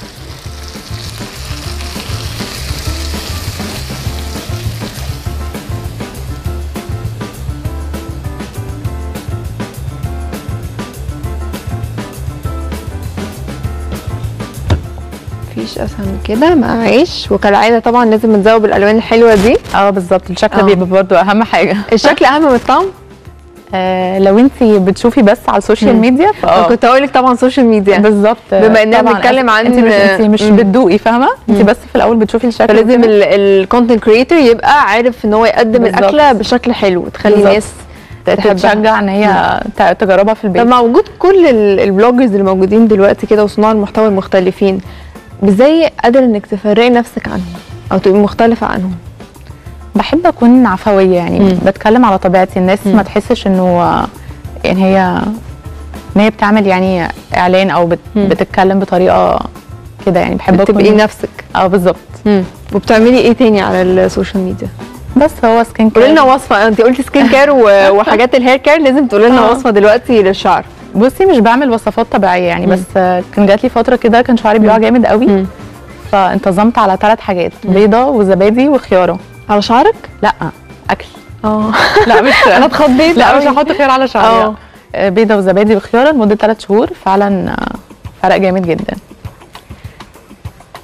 مفيش اسهل من كده مع عيش وكالعاده طبعا لازم نزود بالالوان الحلوه دي اه بالظبط الشكل آه. بيبقى برضو اهم حاجه الشكل اهم من الطعم آه لو انت بتشوفي بس على السوشيال ميديا فاه كنت هقول لك طبعا سوشيال ميديا بالظبط بما اننا طبعاً بنتكلم عن انت مش, انت مش مم. بتدوقي فاهمه انت بس في الاول بتشوفي الشكل فلازم وكده. الكونتنت كريتور يبقى عارف ان هو يقدم بالظبط. الاكله بشكل حلو تخلي بالظبط. الناس تحبها تتشجع ان هي ت- تجربها في البيت طب مع وجود كل ال- البلوجرز اللي موجودين دلوقتي كده وصناع المحتوى المختلفين ازاي قادر انك تفرقي نفسك عنهم او تبقي مختلفه عنهم بحب اكون عفويه يعني مم. بتكلم على طبيعتي الناس مم. ما تحسش انه آه، يعني هي ان هي بتعمل يعني اعلان او بت مم. بتتكلم بطريقه كده يعني بحب بتبقي اكون نفسك اه بالظبط وبتعملي ايه تاني على السوشيال ميديا بس هو سكين كير قولي لنا وصفه انت قلتي سكين كير و- وحاجات الهير كير لازم تقولي لنا آه. وصفه دلوقتي للشعر بصي مش بعمل وصفات طبيعيه يعني بس آه، كان جات لي فتره كده كان شعري بيقع جامد قوي مم. فانتظمت على ثلاث حاجات بيضه وزبادي وخياره على شعرك لا اكل اه لا مش انا اتخضيت لا قوي. مش هحط خيار على شعري اه. آه، بيضه وزبادي وخياره لمده ثلاث شهور فعلا آه، فرق جامد جدا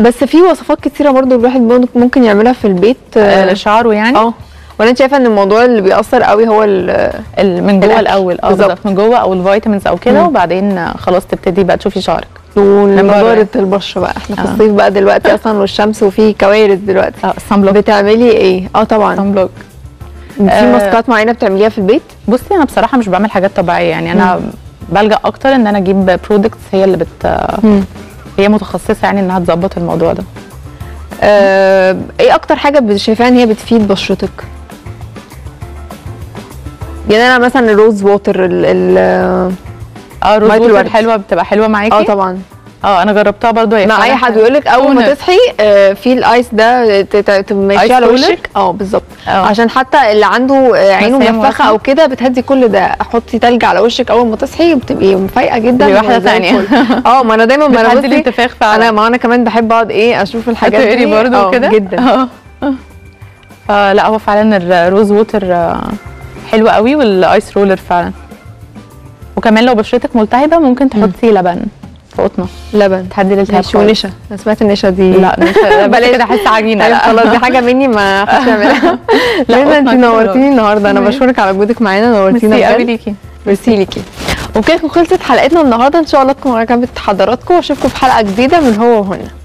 بس في وصفات كتيره برضو الواحد برضو ممكن يعملها في البيت آه، لشعره يعني اه ولا انت شايفه ان الموضوع اللي بيأثر قوي هو ال- ال- من جوه الأكل. الاول اه بالظبط. بالظبط من جوه او الفيتامينز او كده مم. وبعدين آه، خلاص تبتدي بقى تشوفي شعرك والمضارة البشره بقى احنا في آه. الصيف بقى دلوقتي اصلا والشمس وفي كوارث دلوقتي اه الصن بلوك بتعملي ايه اه طبعا صن بلوك في آه. ماسكات معينه بتعمليها في البيت بصي انا بصراحه مش بعمل حاجات طبيعيه يعني انا بلجا اكتر ان انا اجيب برودكتس هي اللي بت مم. هي متخصصه يعني انها تظبط الموضوع ده آه ايه اكتر حاجه بت- شايفاها ان هي بتفيد بشرتك يعني انا مثلا الروز ووتر ال ال اه روز مية ووتر الورد. حلوه بتبقى حلوه معاكي اه طبعا اه انا جربتها برضو هي مع فعلاً اي حد حلوة. يقول لك اول ما تونر. تصحي آه، في الايس ده ت- ت- تمشيه آيس على رولر؟ وشك اه بالظبط اه. عشان حتى اللي عنده آه، عينه مسام منفخه واسمة. او كده بتهدي كل ده حطي تلج على وشك اول ما تصحي وبتبقي فايقه جدا دي واحدة وزي تانية. الفل. اه ما انا دايما ما انا بتهدي بصي الانتفاخ فعلا انا ما انا كمان بحب اقعد ايه اشوف الحاجات هتقري دي برضو اه، كده جدا اه فلا هو فعلا الروز ووتر آه، حلو قوي والايس رولر فعلا وكمان لو بشرتك ملتهبه ممكن تحطي لبن في قطنه لبن تهدي الالتهاب ماشي خالص. ونشا انا سمعت النشا دي لا نشا- بس بلاش كده احس عجينه طيب لا خلاص دي حاجه مني ما حدش يعملها لا، لا انت قطنة كده نورتيني خلاص. النهارده انا ماشي. بشكرك على وجودك معانا نورتينا ميرسي قوي بجد. ليكي ميرسي ليكي وبكده تكون خلصت حلقتنا النهارده ان شاء الله تكون عجبت حضراتكم واشوفكم في حلقه جديده من هو وهنا